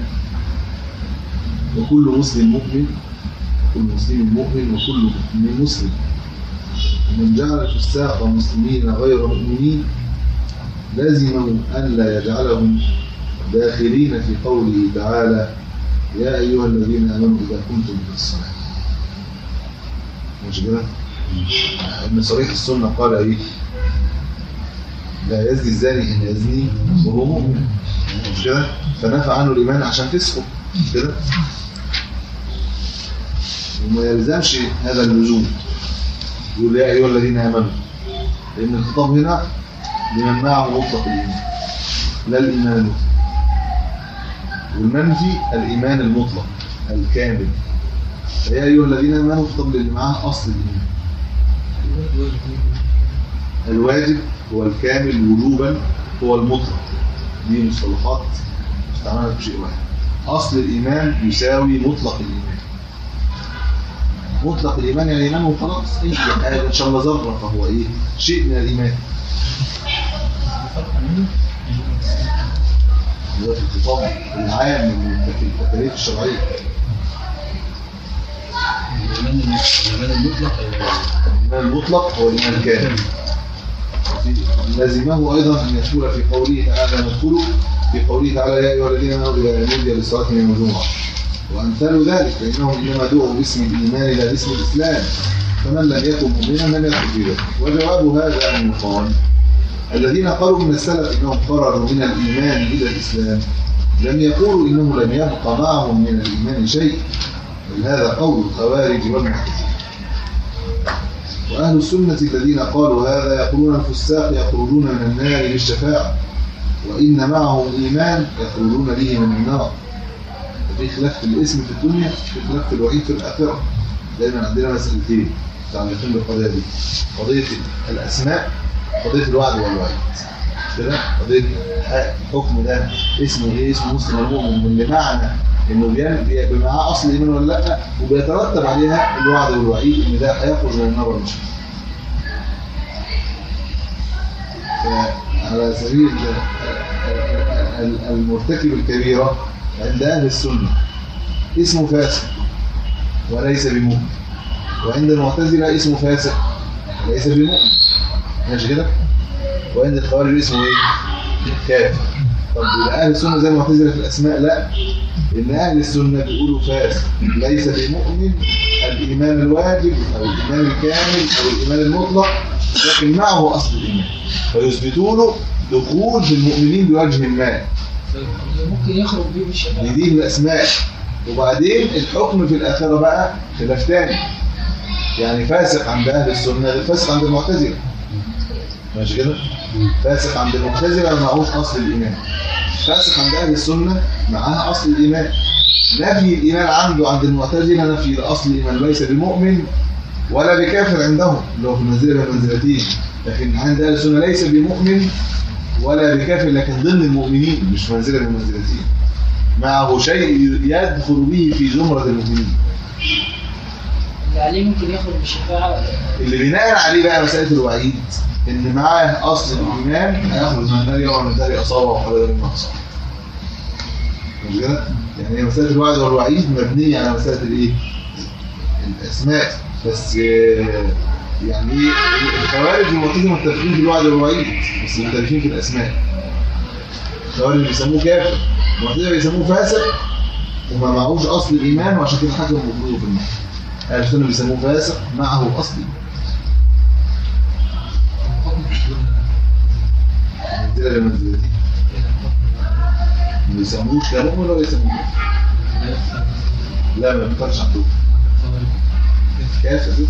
وكل مسلم مؤمن كل مسلم مؤمن وكل مؤمن مسلم ومن جعل الفساق مسلمين غير مؤمنين لازموا ألا يجعلهم داخلين في قوله تعالى يا أيها الذين آمنوا إذا قمتم إلى الصلاة مش كده؟ ابن صريح السنة قال إيه؟ لا يزني الزاني إن يزني وهو مؤمن مش كده؟ فنفى عنه الإيمان عشان فسقه مش كده؟ وما يلزمش هذا اللزوم يقول يا أيها الذين آمنوا لأن الخطاب هنا لمن معه مطلق الإيمان لا الإيمان المطلق والمنفي الإيمان المطلق الكامل فيا أيها الذين آمنوا خطاب للي معاه أصل الإيمان الواجب هو الكامل وجوبا هو المطلق دي مصطلحات استعملت بشيء واحد أصل الإيمان يساوي مطلق الإيمان مطلق الإيمان يعني إيمان وخلاص أي حاجة إن شاء الله ذرة فهو إيه شيء من الإيمان ده في الخطاب العام من التكاليف الشرعية
الإيمان المطلق
الإيمان المطلق هو الإيمان الكامل لازمه أيضا أن يدخل في قوله تعالى ندخل في قوله تعالى يا أيها الذين آمنوا إذا نودي للصلاة من الجمعة وأمثال ذلك فإنهم إنما دعوا باسم الإيمان لا باسم الإسلام فمن لم يكن مؤمنا لم يدخل في ذلك وجواب هذا أن يقال الذين قالوا من السلف إنهم قرروا من الإيمان إلى الإسلام لم يقولوا إنه لم يبقى معهم من الإيمان شيء بل هذا قول الخوارج والمعتزلة وأهل السنة الذين قالوا هذا يقولون الفساق يخرجون من النار بالشفاعة وإن معهم إيمان يخرجون به من النار في خلاف في الاسم في الدنيا في خلاف في الوعيد في الآخرة دايما عندنا مسألتين متعلقين بالقضية دي قضية الأسماء قضية الوعد والوعيد كده قضية الحكم ده اسمه ايه اسمه مسلم المؤمن من بمعنى انه بيبقى معاه اصل ايمان ولا لا وبيترتب عليها الوعد والوعيد ان ده هيخرج من النار ولا مش على سبيل المرتكب الكبيرة عند أهل السنة اسمه فاسق وليس بمؤمن وعند المعتزلة اسمه فاسق وليس بمؤمن ماشي كده وعند الخوارج اسمه ايه كافر طب يبقى اهل السنه زي المعتزله في الاسماء لا ان اهل السنه بيقولوا فاسق ليس بمؤمن الايمان الواجب او الايمان الكامل او الايمان المطلق لكن معه اصل الايمان فيثبتوا له دخول في المؤمنين بوجه ما
ممكن يخرج بيه بالشفاعة
دي الاسماء وبعدين الحكم في الاخره بقى خلاف تاني يعني فاسق عند اهل السنه غير فاسق عند المعتزله ماشي كده فاسق عند المعتزله ما معهوش اصل الايمان فاسق عند اهل السنه معاه اصل الايمان نفي الايمان عنده عند المعتزله نفي لاصل الايمان ليس بمؤمن ولا بكافر عندهم اللي هو في المنزله من المنزلتين لكن عند اهل السنه ليس بمؤمن ولا بكافر لكن ضمن المؤمنين مش منزله من المنزلتين معه شيء يدخل به في زمره المؤمنين
اللي عليه ممكن يخرج بالشفاعة
اللي بناء عليه بقى مساله الوعيد ان معاه اصل الايمان هيخرج من النار يوم من النار اصابه وحول من اصابه مش كده؟ يعني هي مساله الوعد والوعيد مبنيه على مساله الايه؟ الاسماء بس آه، يعني ايه الخوارج والمعتزله متفقين في الوعد والوعيد بس مختلفين في الاسماء الخوارج بيسموه كافر المعتزله بيسموه فاسق وما معهوش اصل الايمان وعشان كده حكموا بخروجه في النار اهل السنه بيسموه فاسق معه اصلي منزله بمنزلته ما بيسموش لا مؤمن ولا يسموه لا ما بيفكرش عندهم كافر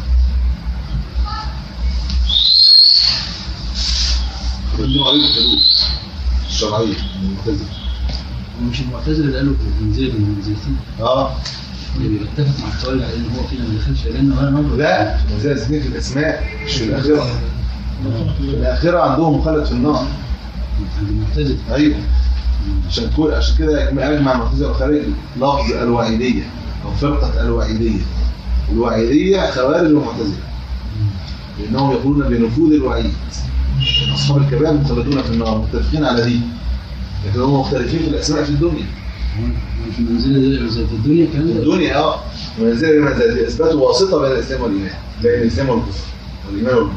بيقولوا عليه الحدود الشرعيه المعتزله
مش المعتزله اللي قالوا منزله من منزلتين
اه
اللي بيتفق مع القول على ان هو كده ما دخلش الجنه ولا نظر
لا منزله الاثنين في الاسماء مش في الاخره في الاخره عندهم مخلد في النار
عند المعتزله
ايوه عشان كل عشان كده اجمع المعتزله والخارج لفظ الوعيديه او فرقه الوعيديه الوعيديه خوارج ومعتزله لانهم يقولون بنفوذ الوعيد إن اصحاب الكبائر مخلدون في النار متفقين على دي لكن هم مختلفين في الاسماء في الدنيا
في المنزله دي زي في الدنيا
في
كان
الدنيا اه منزله بمنزله اثباتوا واسطه بين الاسلام والايمان بين الاسلام والكفر والايمان والكفر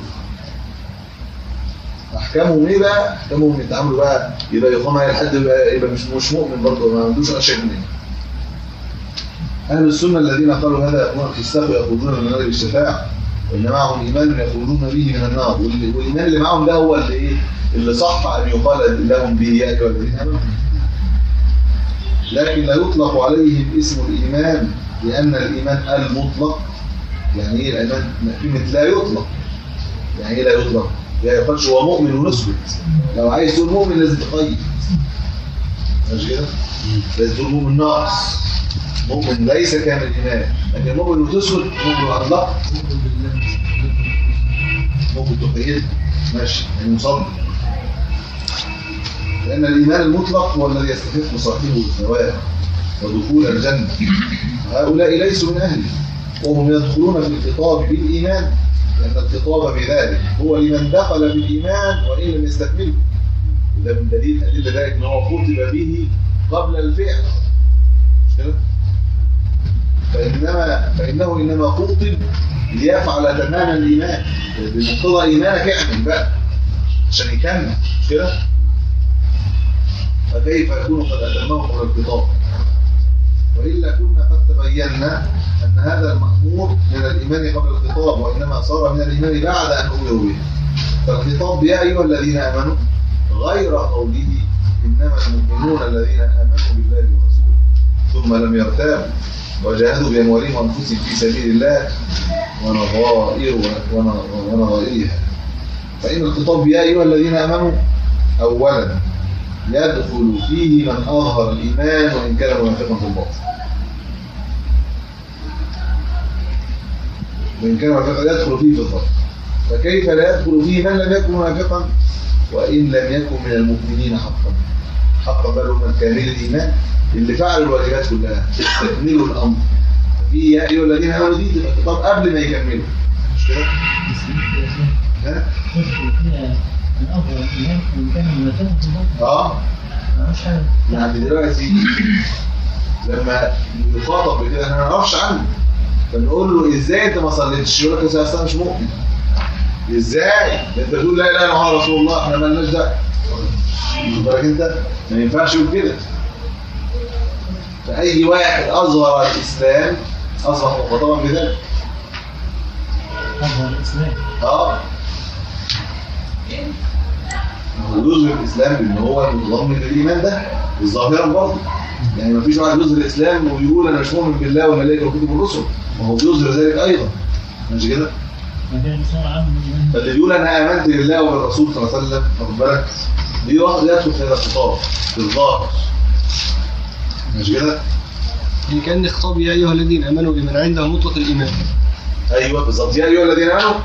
احكامهم ايه بقى؟ احكامهم يتعاملوا بقى يبقى يقام عليه الحد يبقى, يبقى مش مش مؤمن برضه ما عندوش اشياء من اهل السنه الذين قالوا هذا يقولون في الساق يخرجون من النار بالشفاعه وان معهم ايمان يخرجون به من النار وال- والايمان اللي معهم ده هو اللي ايه؟ اللي صح ان يقال لهم به يا ايها الذين امنوا لكن لا يطلق عليهم اسم الإيمان لأن الإيمان المطلق يعني إيه الإيمان كلمة لا يطلق يعني إيه لا يطلق؟ يعني يقولش هو مؤمن ونسكت لو عايز تقول مؤمن لازم تقيد مش كده؟ لازم تقول مؤمن ناقص مؤمن ليس كامل الإيمان لكن مؤمن وتسكت مؤمن وأطلق ممكن تقيد ماشي يعني مصدق لأن الإيمان المطلق هو الذي يستحق صاحبه الثواب ودخول الجنة هؤلاء ليسوا من أهله وهم يدخلون في الخطاب بالإيمان لأن الخطاب بذلك هو لمن دخل في الإيمان وإن لم يستكمله وده من دليل أدلة ذلك أن هو خطب به قبل الفعل مش كده؟ فإنما فإنه إنما خطب ليفعل تمام الإيمان بمقتضى إيمانك اعمل بقى عشان يكمل مش كده؟ فكيف يكون قد أتمه قبل الخطاب وإلا كنا قد تبينا أن هذا المأمور من الإيمان قبل الخطاب وإنما صار من الإيمان بعد أن أمر به فالخطاب يا أيها الذين آمنوا غير قوله إنما المؤمنون الذين آمنوا بالله ورسوله ثم لم يرتابوا وجاهدوا بأموالهم وأنفسهم في سبيل الله ونظائر ونظائرها فإن الخطاب يا أيها الذين آمنوا أولا يدخل فيه من أظهر الإيمان وإن كان منافقا في الباطن وإن كان منافقا يدخل فيه في الظاهر فكيف لا يدخل فيه من لم يكن منافقا وإن لم يكن من المؤمنين حقا حقا بل من كامل الإيمان اللي فعلوا الواجبات كلها تكملوا الأمر في يا أيها الذين آمنوا دي تبقى خطاب قبل ما يكملوا مش كده؟ ها؟
من أفضل الإيمان من كان منافقا في الباطن
اه
ملوش حاجة
يعني دلوقتي لما يخاطب بكده احنا ما نعرفش عنه فنقول له ازاي انت ما صليتش يقول لك يا أصل مش مؤمن ازاي ده انت تقول لا اله الا الله رسول الله احنا مالناش دعوه خد بالك انت ما ينفعش يقول كده فاي واحد اظهر الاسلام اصبح مخاطبا بذلك
أفضل الإسلام
اه ويظهر الاسلام بان هو متضمن للايمان ده ظاهرا برضه يعني ما فيش واحد يظهر الاسلام ويقول انا مش مؤمن بالله والملائكه والكتب والرسل ما هو بيظهر ذلك ايضا مش كده؟
ما كان الإسلام عام من الإيمان
فاللي بيقول انا امنت بالله وبالرسول صلى الله عليه وسلم واخد بالك دي واحد يدخل في هذا الخطاب في الظاهر مش كده؟
يعني كان خطاب يا أيها الذين آمنوا بمن عنده مطلق الإيمان
ايوه بالظبط يا ايها الذين امنوا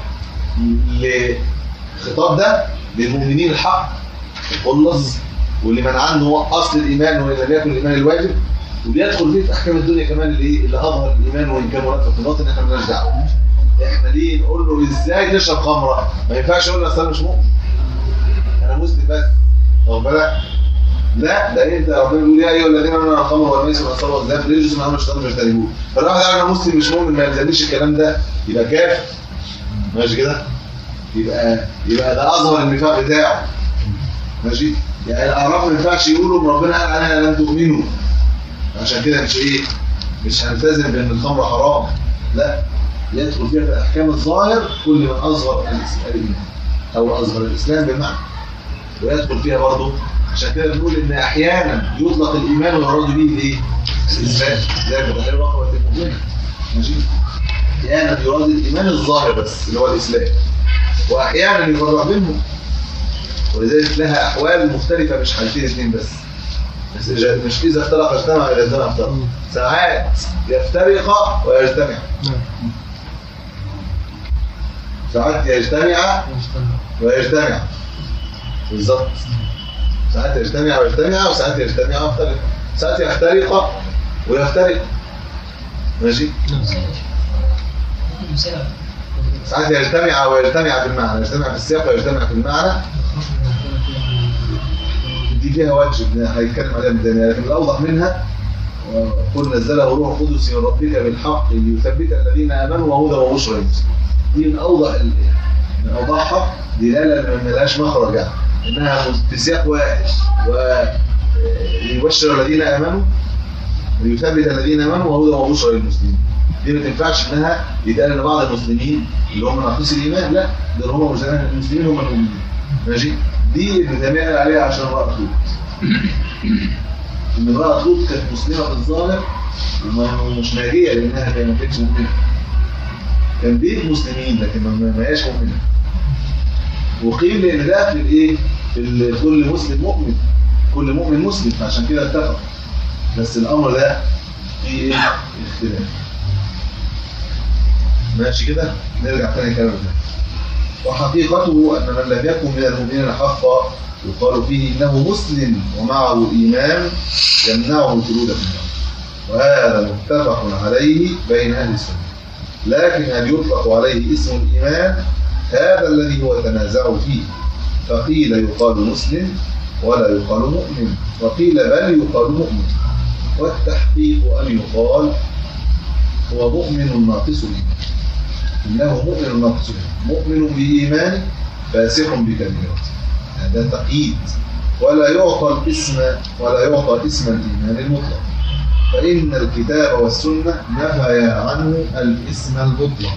للخطاب ده للمؤمنين الحق الخلص واللي من عنده اصل الايمان وان لم يكن الايمان الواجب وبيدخل فيه في احكام الدنيا كمان اللي ايه اللي اظهر الايمان وان كان منافق في الباطن احنا مالناش دعوه احنا ليه نقول له ازاي تشرب خمره ما ينفعش اقول له اصل انا مش مؤمن انا مسلم بس واخد بالك لا ده انت ربنا بيقول يا ايها الذين امنوا الخمر والميسر والانصار والازلام رجس من عمل الشيطان فاجتنبوه فالواحد قال انا مسلم مش مؤمن ما يلزمنيش الكلام ده يبقى كافر ماشي كده يبقى يبقى ده اظهر النفاق بتاعه ماشي يعني الاعراف ما ينفعش يقولوا ربنا قال علينا لن تؤمنوا عشان كده مش ايه مش هنلتزم بان الخمر حرام لا يدخل فيها في احكام الظاهر كل من اظهر الإس- الايمان او اظهر الاسلام بالمعنى ويدخل فيها برضه عشان كده بنقول ان احيانا يطلق الايمان ويراد به الايه؟ الاسلام زي ما تحرير رقبه المؤمنه ماشي احيانا يراد الايمان الظاهر بس اللي هو الاسلام واحيانا يفرق بينهم ولذلك لها احوال مختلفه مش حالتين اثنين بس بس إذا- مش اذا افترق اجتمع اذا اجتمع افترق ساعات يفترق ويجتمع ساعات يجتمع ويجتمع بالظبط ساعات يجتمع ويجتمع وساعات يجتمع ويفترق ساعات يفترق ويفترق ماشي ساعات يجتمع ويجتمع في المعنى يجتمع في السياق ويجتمع في المعنى دي فيها وجه ابن- هيتكلم عليها ابن تيميه لكن الاوضح منها قل نزله روح القدس من ربك بالحق ليثبت الذين امنوا وهدى وبشرى للمسلمين دي من اوضح ال- من اوضحها دلاله ما لهاش مخرج يعني انها في سياق واحد ويبشر الذين امنوا ويثبت الذين امنوا وهدى وبشرى للمسلمين دي ما تنفعش انها يتقال ان بعض المسلمين اللي هم ناقصي الايمان لا دول هم مسلمين المسلمين هم المؤمنين ماشي دي ابن تيميه قال عليها عشان امراه لوط ان امراه لوط كانت مسلمه في الظاهر وما- مش ناجيه لانها كانت ما كانتش مؤمنه كان بيت مسلمين لكن ما ما هياش مؤمنه وقيل ان ده في الايه في ال- كل مسلم مؤمن كل مؤمن مسلم فعشان كده اتفق بس الامر ده فيه ايه اختلاف ماشي كده نرجع تاني كلام ده وحقيقته ان من لم يكن من المؤمنين حقا يقال فيه انه مسلم ومعه ايمان يمنعه الخلود في النار وهذا متفق عليه بين اهل السنه لكن هل يطلق عليه اسم الايمان هذا الذي هو تنازع فيه فقيل يقال مسلم ولا يقال مؤمن وقيل بل يقال مؤمن والتحقيق ان يقال هو مؤمن ناقص الايمان انه مؤمن ناقص الايمان مؤمن بايمانه فاسق بكبيرته يعني ده تقييد ولا يعطى الاسم ولا يعطى اسم الايمان المطلق فان الكتاب والسنه نفيا عنه الاسم المطلق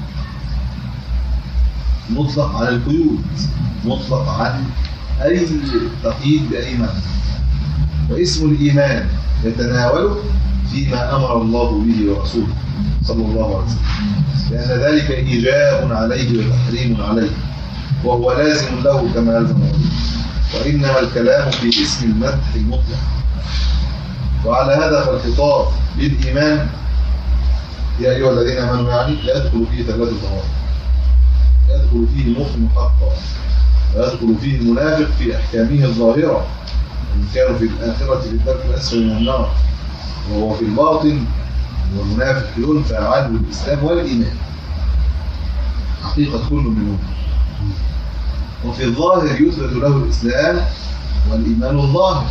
مطلق عن القيود مطلق عن اي تقييد باي معنى واسم الايمان يتناوله فيما امر الله به ورسوله صلى الله عليه وسلم لان ذلك ايجاب عليه وتحريم عليه وهو لازم له كما لازم عليه وانما الكلام في اسم المدح المطلق وعلى هذا فالخطاب بالايمان يا ايها الذين امنوا يعني يدخل فيه ثلاثه ضوابط يدخل فيه المؤمن حقا ويدخل فيه المنافق في احكامه الظاهره ان كانوا في الاخره في الدرك الاسفل من النار وهو في الباطن والمنافق ينفى عنه الاسلام والايمان حقيقه كل منهم وفي الظاهر يثبت له الاسلام والايمان الظاهر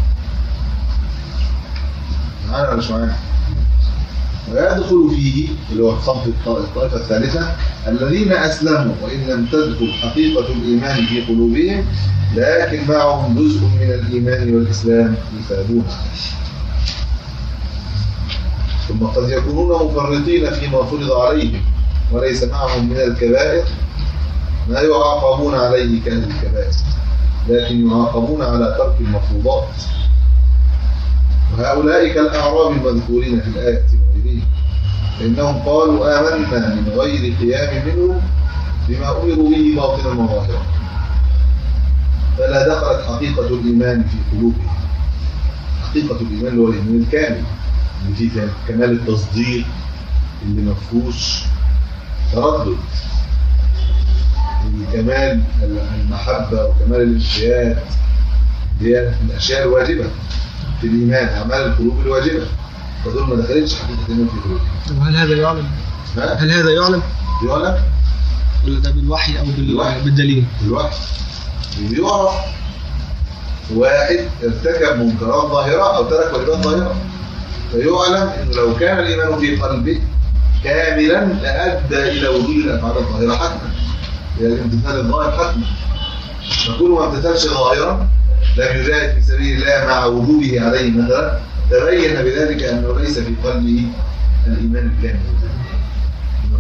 معانا ولا مش معانا ويدخل فيه اللي هو الصنف الط- الطائفة الثالثة الذين أسلموا وإن لم تدخل حقيقة الإيمان في قلوبهم لكن معهم جزء من الإيمان والإسلام يثابون ثم قد يكونون مفرطين فيما فرض عليهم وليس معهم من الكبائر ما يعاقبون عليه كأهل الكبائر لكن يعاقبون على ترك المفروضات وهؤلاء كالأعراب المذكورين في الآية وغيرهم فإنهم قالوا آمنا من غير قيام منهم بما أمروا به باطنا وظاهرا فلا دخلت حقيقة الإيمان في قلوبهم حقيقة الإيمان اللي هو الإيمان الكامل اللي فيه كمال التصديق اللي ما فيهوش تردد كمال المحبة وكمال الانقياد هي الأشياء الواجبة في الإيمان أعمال القلوب الواجبة فدول ما دخلتش حقيقة الإيمان في قلوبهم
طب هل هذا يعلم؟
ها؟
هل هذا يعلم؟
يعلم
ولا ده بالوحي أو بال-
بالوحي.
بالدليل؟
الوحي بيعرف واحد ارتكب منكرات ظاهرة أو ترك واجبات ظاهرة فيعلم أنه لو كان الإيمان في قلبه كاملا لأدى إلى وجود الأفعال الظاهرة حتما إلى الامتثال الظاهر حتما فكل ما امتثلش ظاهرا لم يجاهد في سبيل الله مع وجوبه عليه مثلا تبين بذلك أنه ليس في قلبه الإيمان الكامل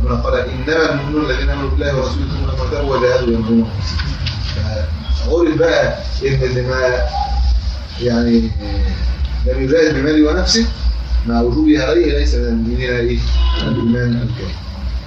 ربنا قال انما المؤمنون الذين امنوا بالله ورسوله ثم لم يرتابوا وجاهدوا يامرون فعرف بقى ان اللي ما يعني لم يجاهد بماله ونفسه مع وجوبها عليه ليس من المؤمنين ايه الايمان الكامل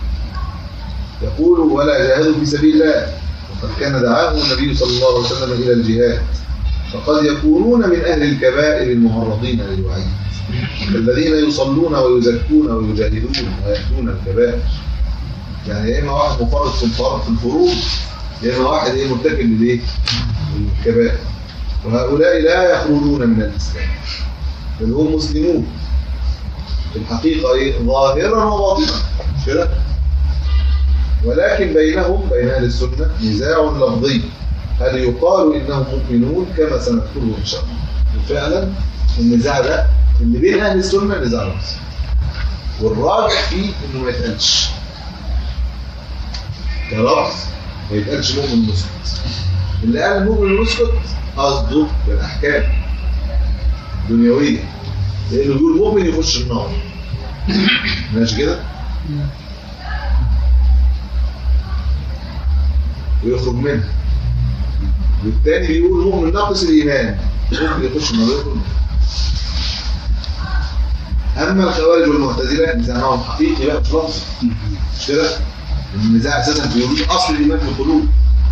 يقول ولا جاهدوا في سبيل الله وقد كان دعاه النبي صلى الله عليه وسلم الى الجهاد فقد يكونون من اهل الكبائر المعرضين للوعيد الذين يصلون ويزكون ويجاهدون ويأتون الكبائر يعني يا اما واحد مفرط في الفرض في الفروض يا اما واحد ايه مرتكب للايه الكبائر وهؤلاء لا يخرجون من الاسلام بل هم مسلمون في الحقيقه ايه ظاهرا وباطنا مش كده ولكن بينهم بين اهل السنه نزاع لفظي هل يقال انهم مؤمنون كما سنذكره ان شاء الله وفعلا النزاع ده اللي بين اهل السنه نزاع لفظي والراجح فيه انه ما يتقالش كلفظ ما يتقالش مؤمن مسكت اللي قال المؤمن المسكت قصده بالاحكام دنيويه لانه بيقول مؤمن يخش النار ماشي كده ويخرج منها والتاني بيقول مؤمن ناقص الايمان ممكن يخش النار ويخرج منها اما الخوارج والمعتزله نزاعهم حقيقي بقى مش لفظي مش كده النزاع اساسا في وجود اصل الايمان في القلوب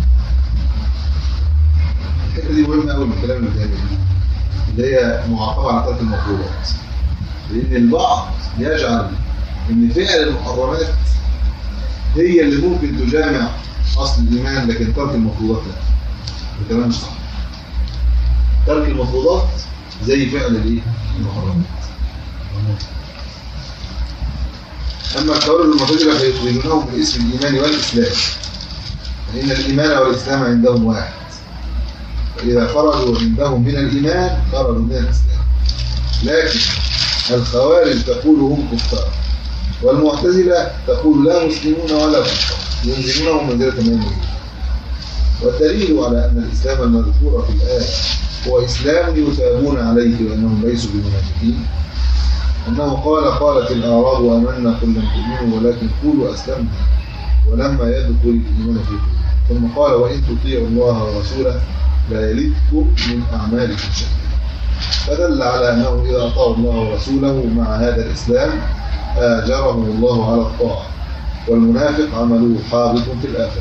الحته دي مهمه قوي من الكلام اللي بيتقال اللي هي معاقبه على ترك المفروضات لان البعض يجعل ان فعل المحرمات هي اللي ممكن تجامع اصل الايمان لكن ترك المفروضات لا ده كلام مش صح ترك المفروضات زي فعل الايه المحرمات اما الخوارج المعتزله فيخرجونهم من اسم الايمان والاسلام فان الايمان والاسلام عندهم واحد فاذا خرجوا عندهم من الايمان خرجوا من الاسلام لكن الخوارج تقول هم كفار والمعتزله تقول لا مسلمون ولا كفار ينزلونهم منزله ما ينزلون والدليل على ان الاسلام المذكور في الايه هو اسلام يثابون عليه وانهم ليسوا بمنافقين أنه قال قالت الأعراب آمنا قل لم تؤمنوا ولكن قولوا أسلمنا ولما يدخل الإيمان فيكم ثم قال وإن تطيعوا الله ورسوله لا يلدكم من أعمالكم شيئا فدل على أنه إذا أطاعوا الله ورسوله مع هذا الإسلام آجرهم الله على الطاعة والمنافق عمله حابط في الآخرة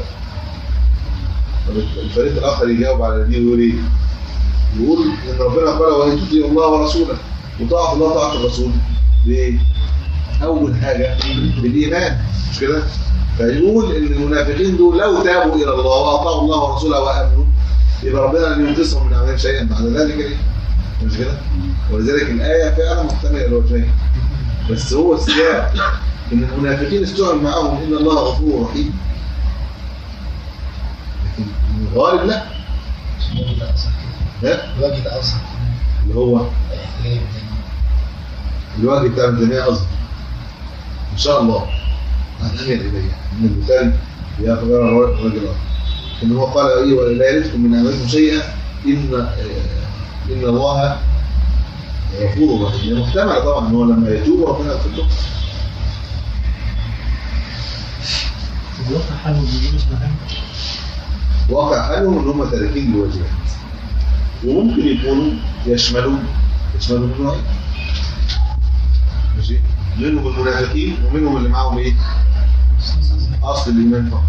الفريق الآخر يجاوب على دي ويقول إيه؟ يقول إن ربنا قال وإن تطيعوا الله ورسوله وطاعة الله طاعة الرسول ليه؟ أول حاجة بالإيمان مش كده؟ فيقول إن المنافقين دول لو تابوا إلى الله وأطاعوا الله ورسوله وآمنوا يبقى ربنا لن ينقصهم من أعمالهم شيئا بعد ذلك إيه؟ مش كده؟ ولذلك الآية فعلا محتملة الوجهين بس هو السياق إن المنافقين استوعب معهم إن الله غفور رحيم لكن الغالب لا ها؟
الوجه الأوسط
اللي هو
غير
الوجه بتاع ابن تيميه قصدي ان شاء الله هنميل اليه ان البخاري ياخذ الرجل الاخر ان هو قال ايه ولا يلدكم من اعمالكم شيئا ان آه، ان الله غفور رحيم هي محتمله طبعا ان هو لما يتوب ربنا يغفر له
الواقع حاله بيجيب اسمه حاجة
واقع حالهم ان هم تاركين الواجبات وممكن يكونوا يشملون يشملوا منه ايه ماشي منهم المنافقين ومنهم اللي معاهم ايه اصل الايمان فقط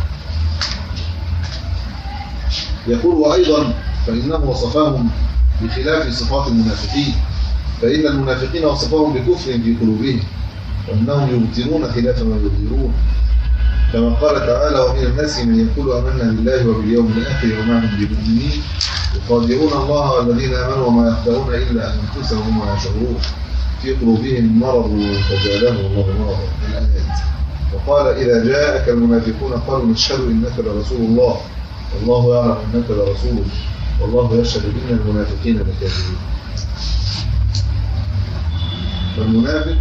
يقول وايضا فانه وصفهم بخلاف صفات المنافقين فان المنافقين وصفهم بكفر في قلوبهم وانهم يبطلون خلاف ما يظهرون كما قال تعالى ومن الناس من يقول امنا بالله وباليوم الاخر وما هم بمؤمنين يخادعون الله والذين امنوا وما يخدعون الا انفسهم وما يشعرون في قلوبهم مرض فزادهم الله مرضا الايات وقال اذا جاءك المنافقون قالوا نشهد انك لرسول الله والله يعلم انك لرسول والله يشهد ان المنافقين لكاذبون فالمنافق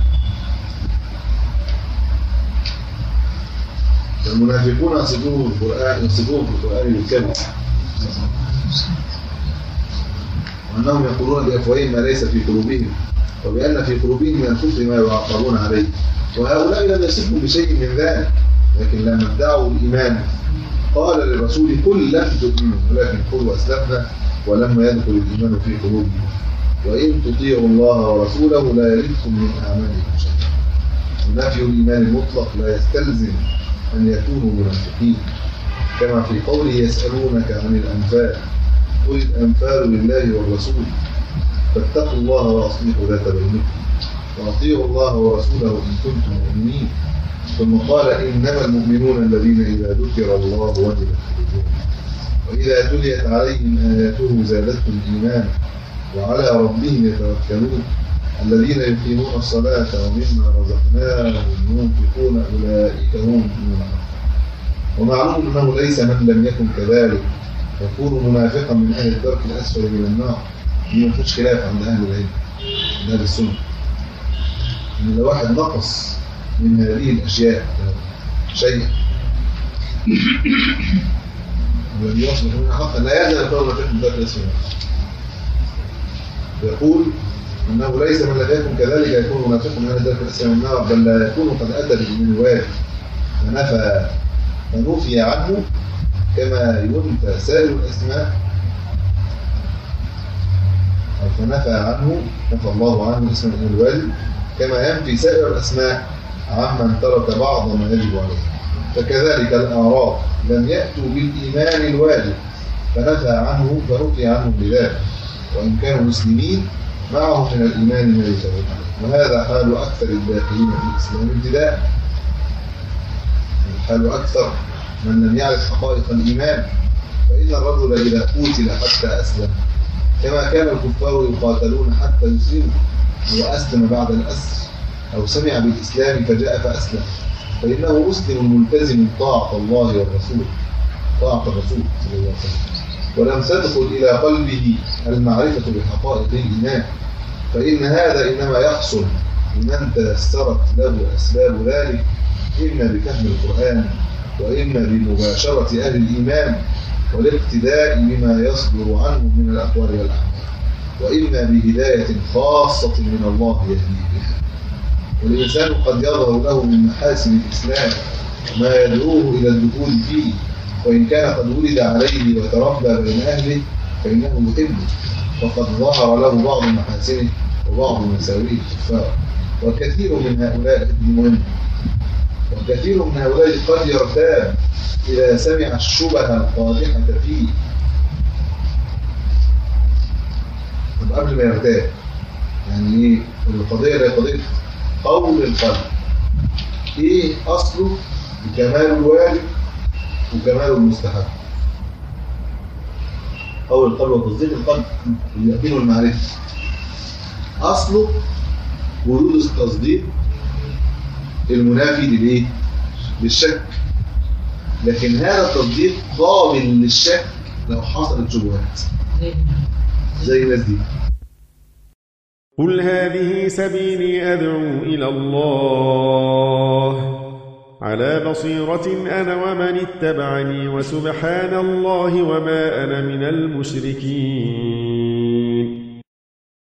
المنافقون يصفوه في القرآن يصفوه في القرآن بالكذب وأنهم يقولون بأفواههم ما ليس في قلوبهم وبأن في قلوبهم من الكفر ما يعاقبون عليه وهؤلاء لم يصفوا بشيء من ذلك لكن لما ادعوا الإيمان قال للرسول قل لم تؤمنوا ولكن قلوا أسلمنا ولما يدخل الإيمان في قلوبكم وإن تطيعوا الله ورسوله لا يلدكم من أعمالكم شيئا ونفي الإيمان المطلق لا يستلزم أن يكونوا منافقين كما في قوله يسألونك عن الأنفال قل الأنفال لله والرسول فاتقوا الله وأصلحوا ذات بينكم وأطيعوا الله ورسوله إن كنتم مؤمنين ثم قال إنما المؤمنون الذين إذا ذكر الله وجلت قلوبهم وإذا تليت عليهم آياته زادتهم إيمانا وعلى ربهم يتوكلون الذين يقيمون الصلاة ومما رزقناهم ينفقون أولئك هم المؤمنون ومعلوم أنه ليس من لم يكن كذلك يكون منافقا من أهل الدرك الأسفل من النار دي ما فيش خلاف عند أهل العلم عند أهل السنة إن لو واحد نقص من هذه الأشياء شيء ولم يصلح من حقا لا يزال قول منافق من الدرك الأسفل من النار يقول انه ليس من لم يكن كذلك يكون منافق من اهل ذلك الاسلام النار بل لا يكون قد اتى بالايمان الواجب فنفى فنفي عنه كما ينفى سائر الاسماء او فنفى عنه نفى الله عنه اسم الايمان الواجب كما ينفي سائر الاسماء عمن ترك بعض ما يجب عليه فكذلك الاعراب لم ياتوا بالايمان الواجب فنفى عنه فنفي عنه بذلك وان كانوا مسلمين معه من الإيمان ما يتبع وهذا حال أكثر الداخلين في الإسلام ابتداء حال أكثر من لم يعرف حقائق الإيمان فإن الرجل إذا قتل حتى أسلم كما كان الكفار يقاتلون حتى يسلموا هو أسلم بعد الأسر أو سمع بالإسلام فجاء فأسلم فإنه مسلم ملتزم طاعة الله والرسول طاعة الرسول صلى الله عليه وسلم ولم تدخل إلى قلبه المعرفة بحقائق الإيمان فإن هذا إنما يحصل لمن تيسرت له أسباب ذلك إما بفهم القرآن وإما بمباشرة أهل الإيمان والاقتداء بما يصدر عنه من الأقوال والأعمال وإما بهداية خاصة من الله يهدي بها والإنسان قد يظهر له من محاسن الإسلام ما يدعوه إلى الدخول فيه وإن كان قد ولد عليه وتربى بين أهله فإنه يحبه وقد ظهر له بعض محاسنه وبعض مساويه الكفار وكثير من هؤلاء المهم وكثير من هؤلاء قد يرتاب إذا سمع الشبهة القادحة فيه طب قبل ما يرتاب يعني ايه القضية دي قضية قول القلب ايه اصله كمال الواجب وكمال المستحب قول القلب وتصديق القلب اليقين والمعرفة أصله وجود التصديق المنافي للإيه؟ للشك لكن هذا التصديق قابل للشك لو حصلت شبهات زي الناس دي
قل هذه سبيلي أدعو إلى الله على بصيرة أنا ومن اتبعني وسبحان الله وما أنا من المشركين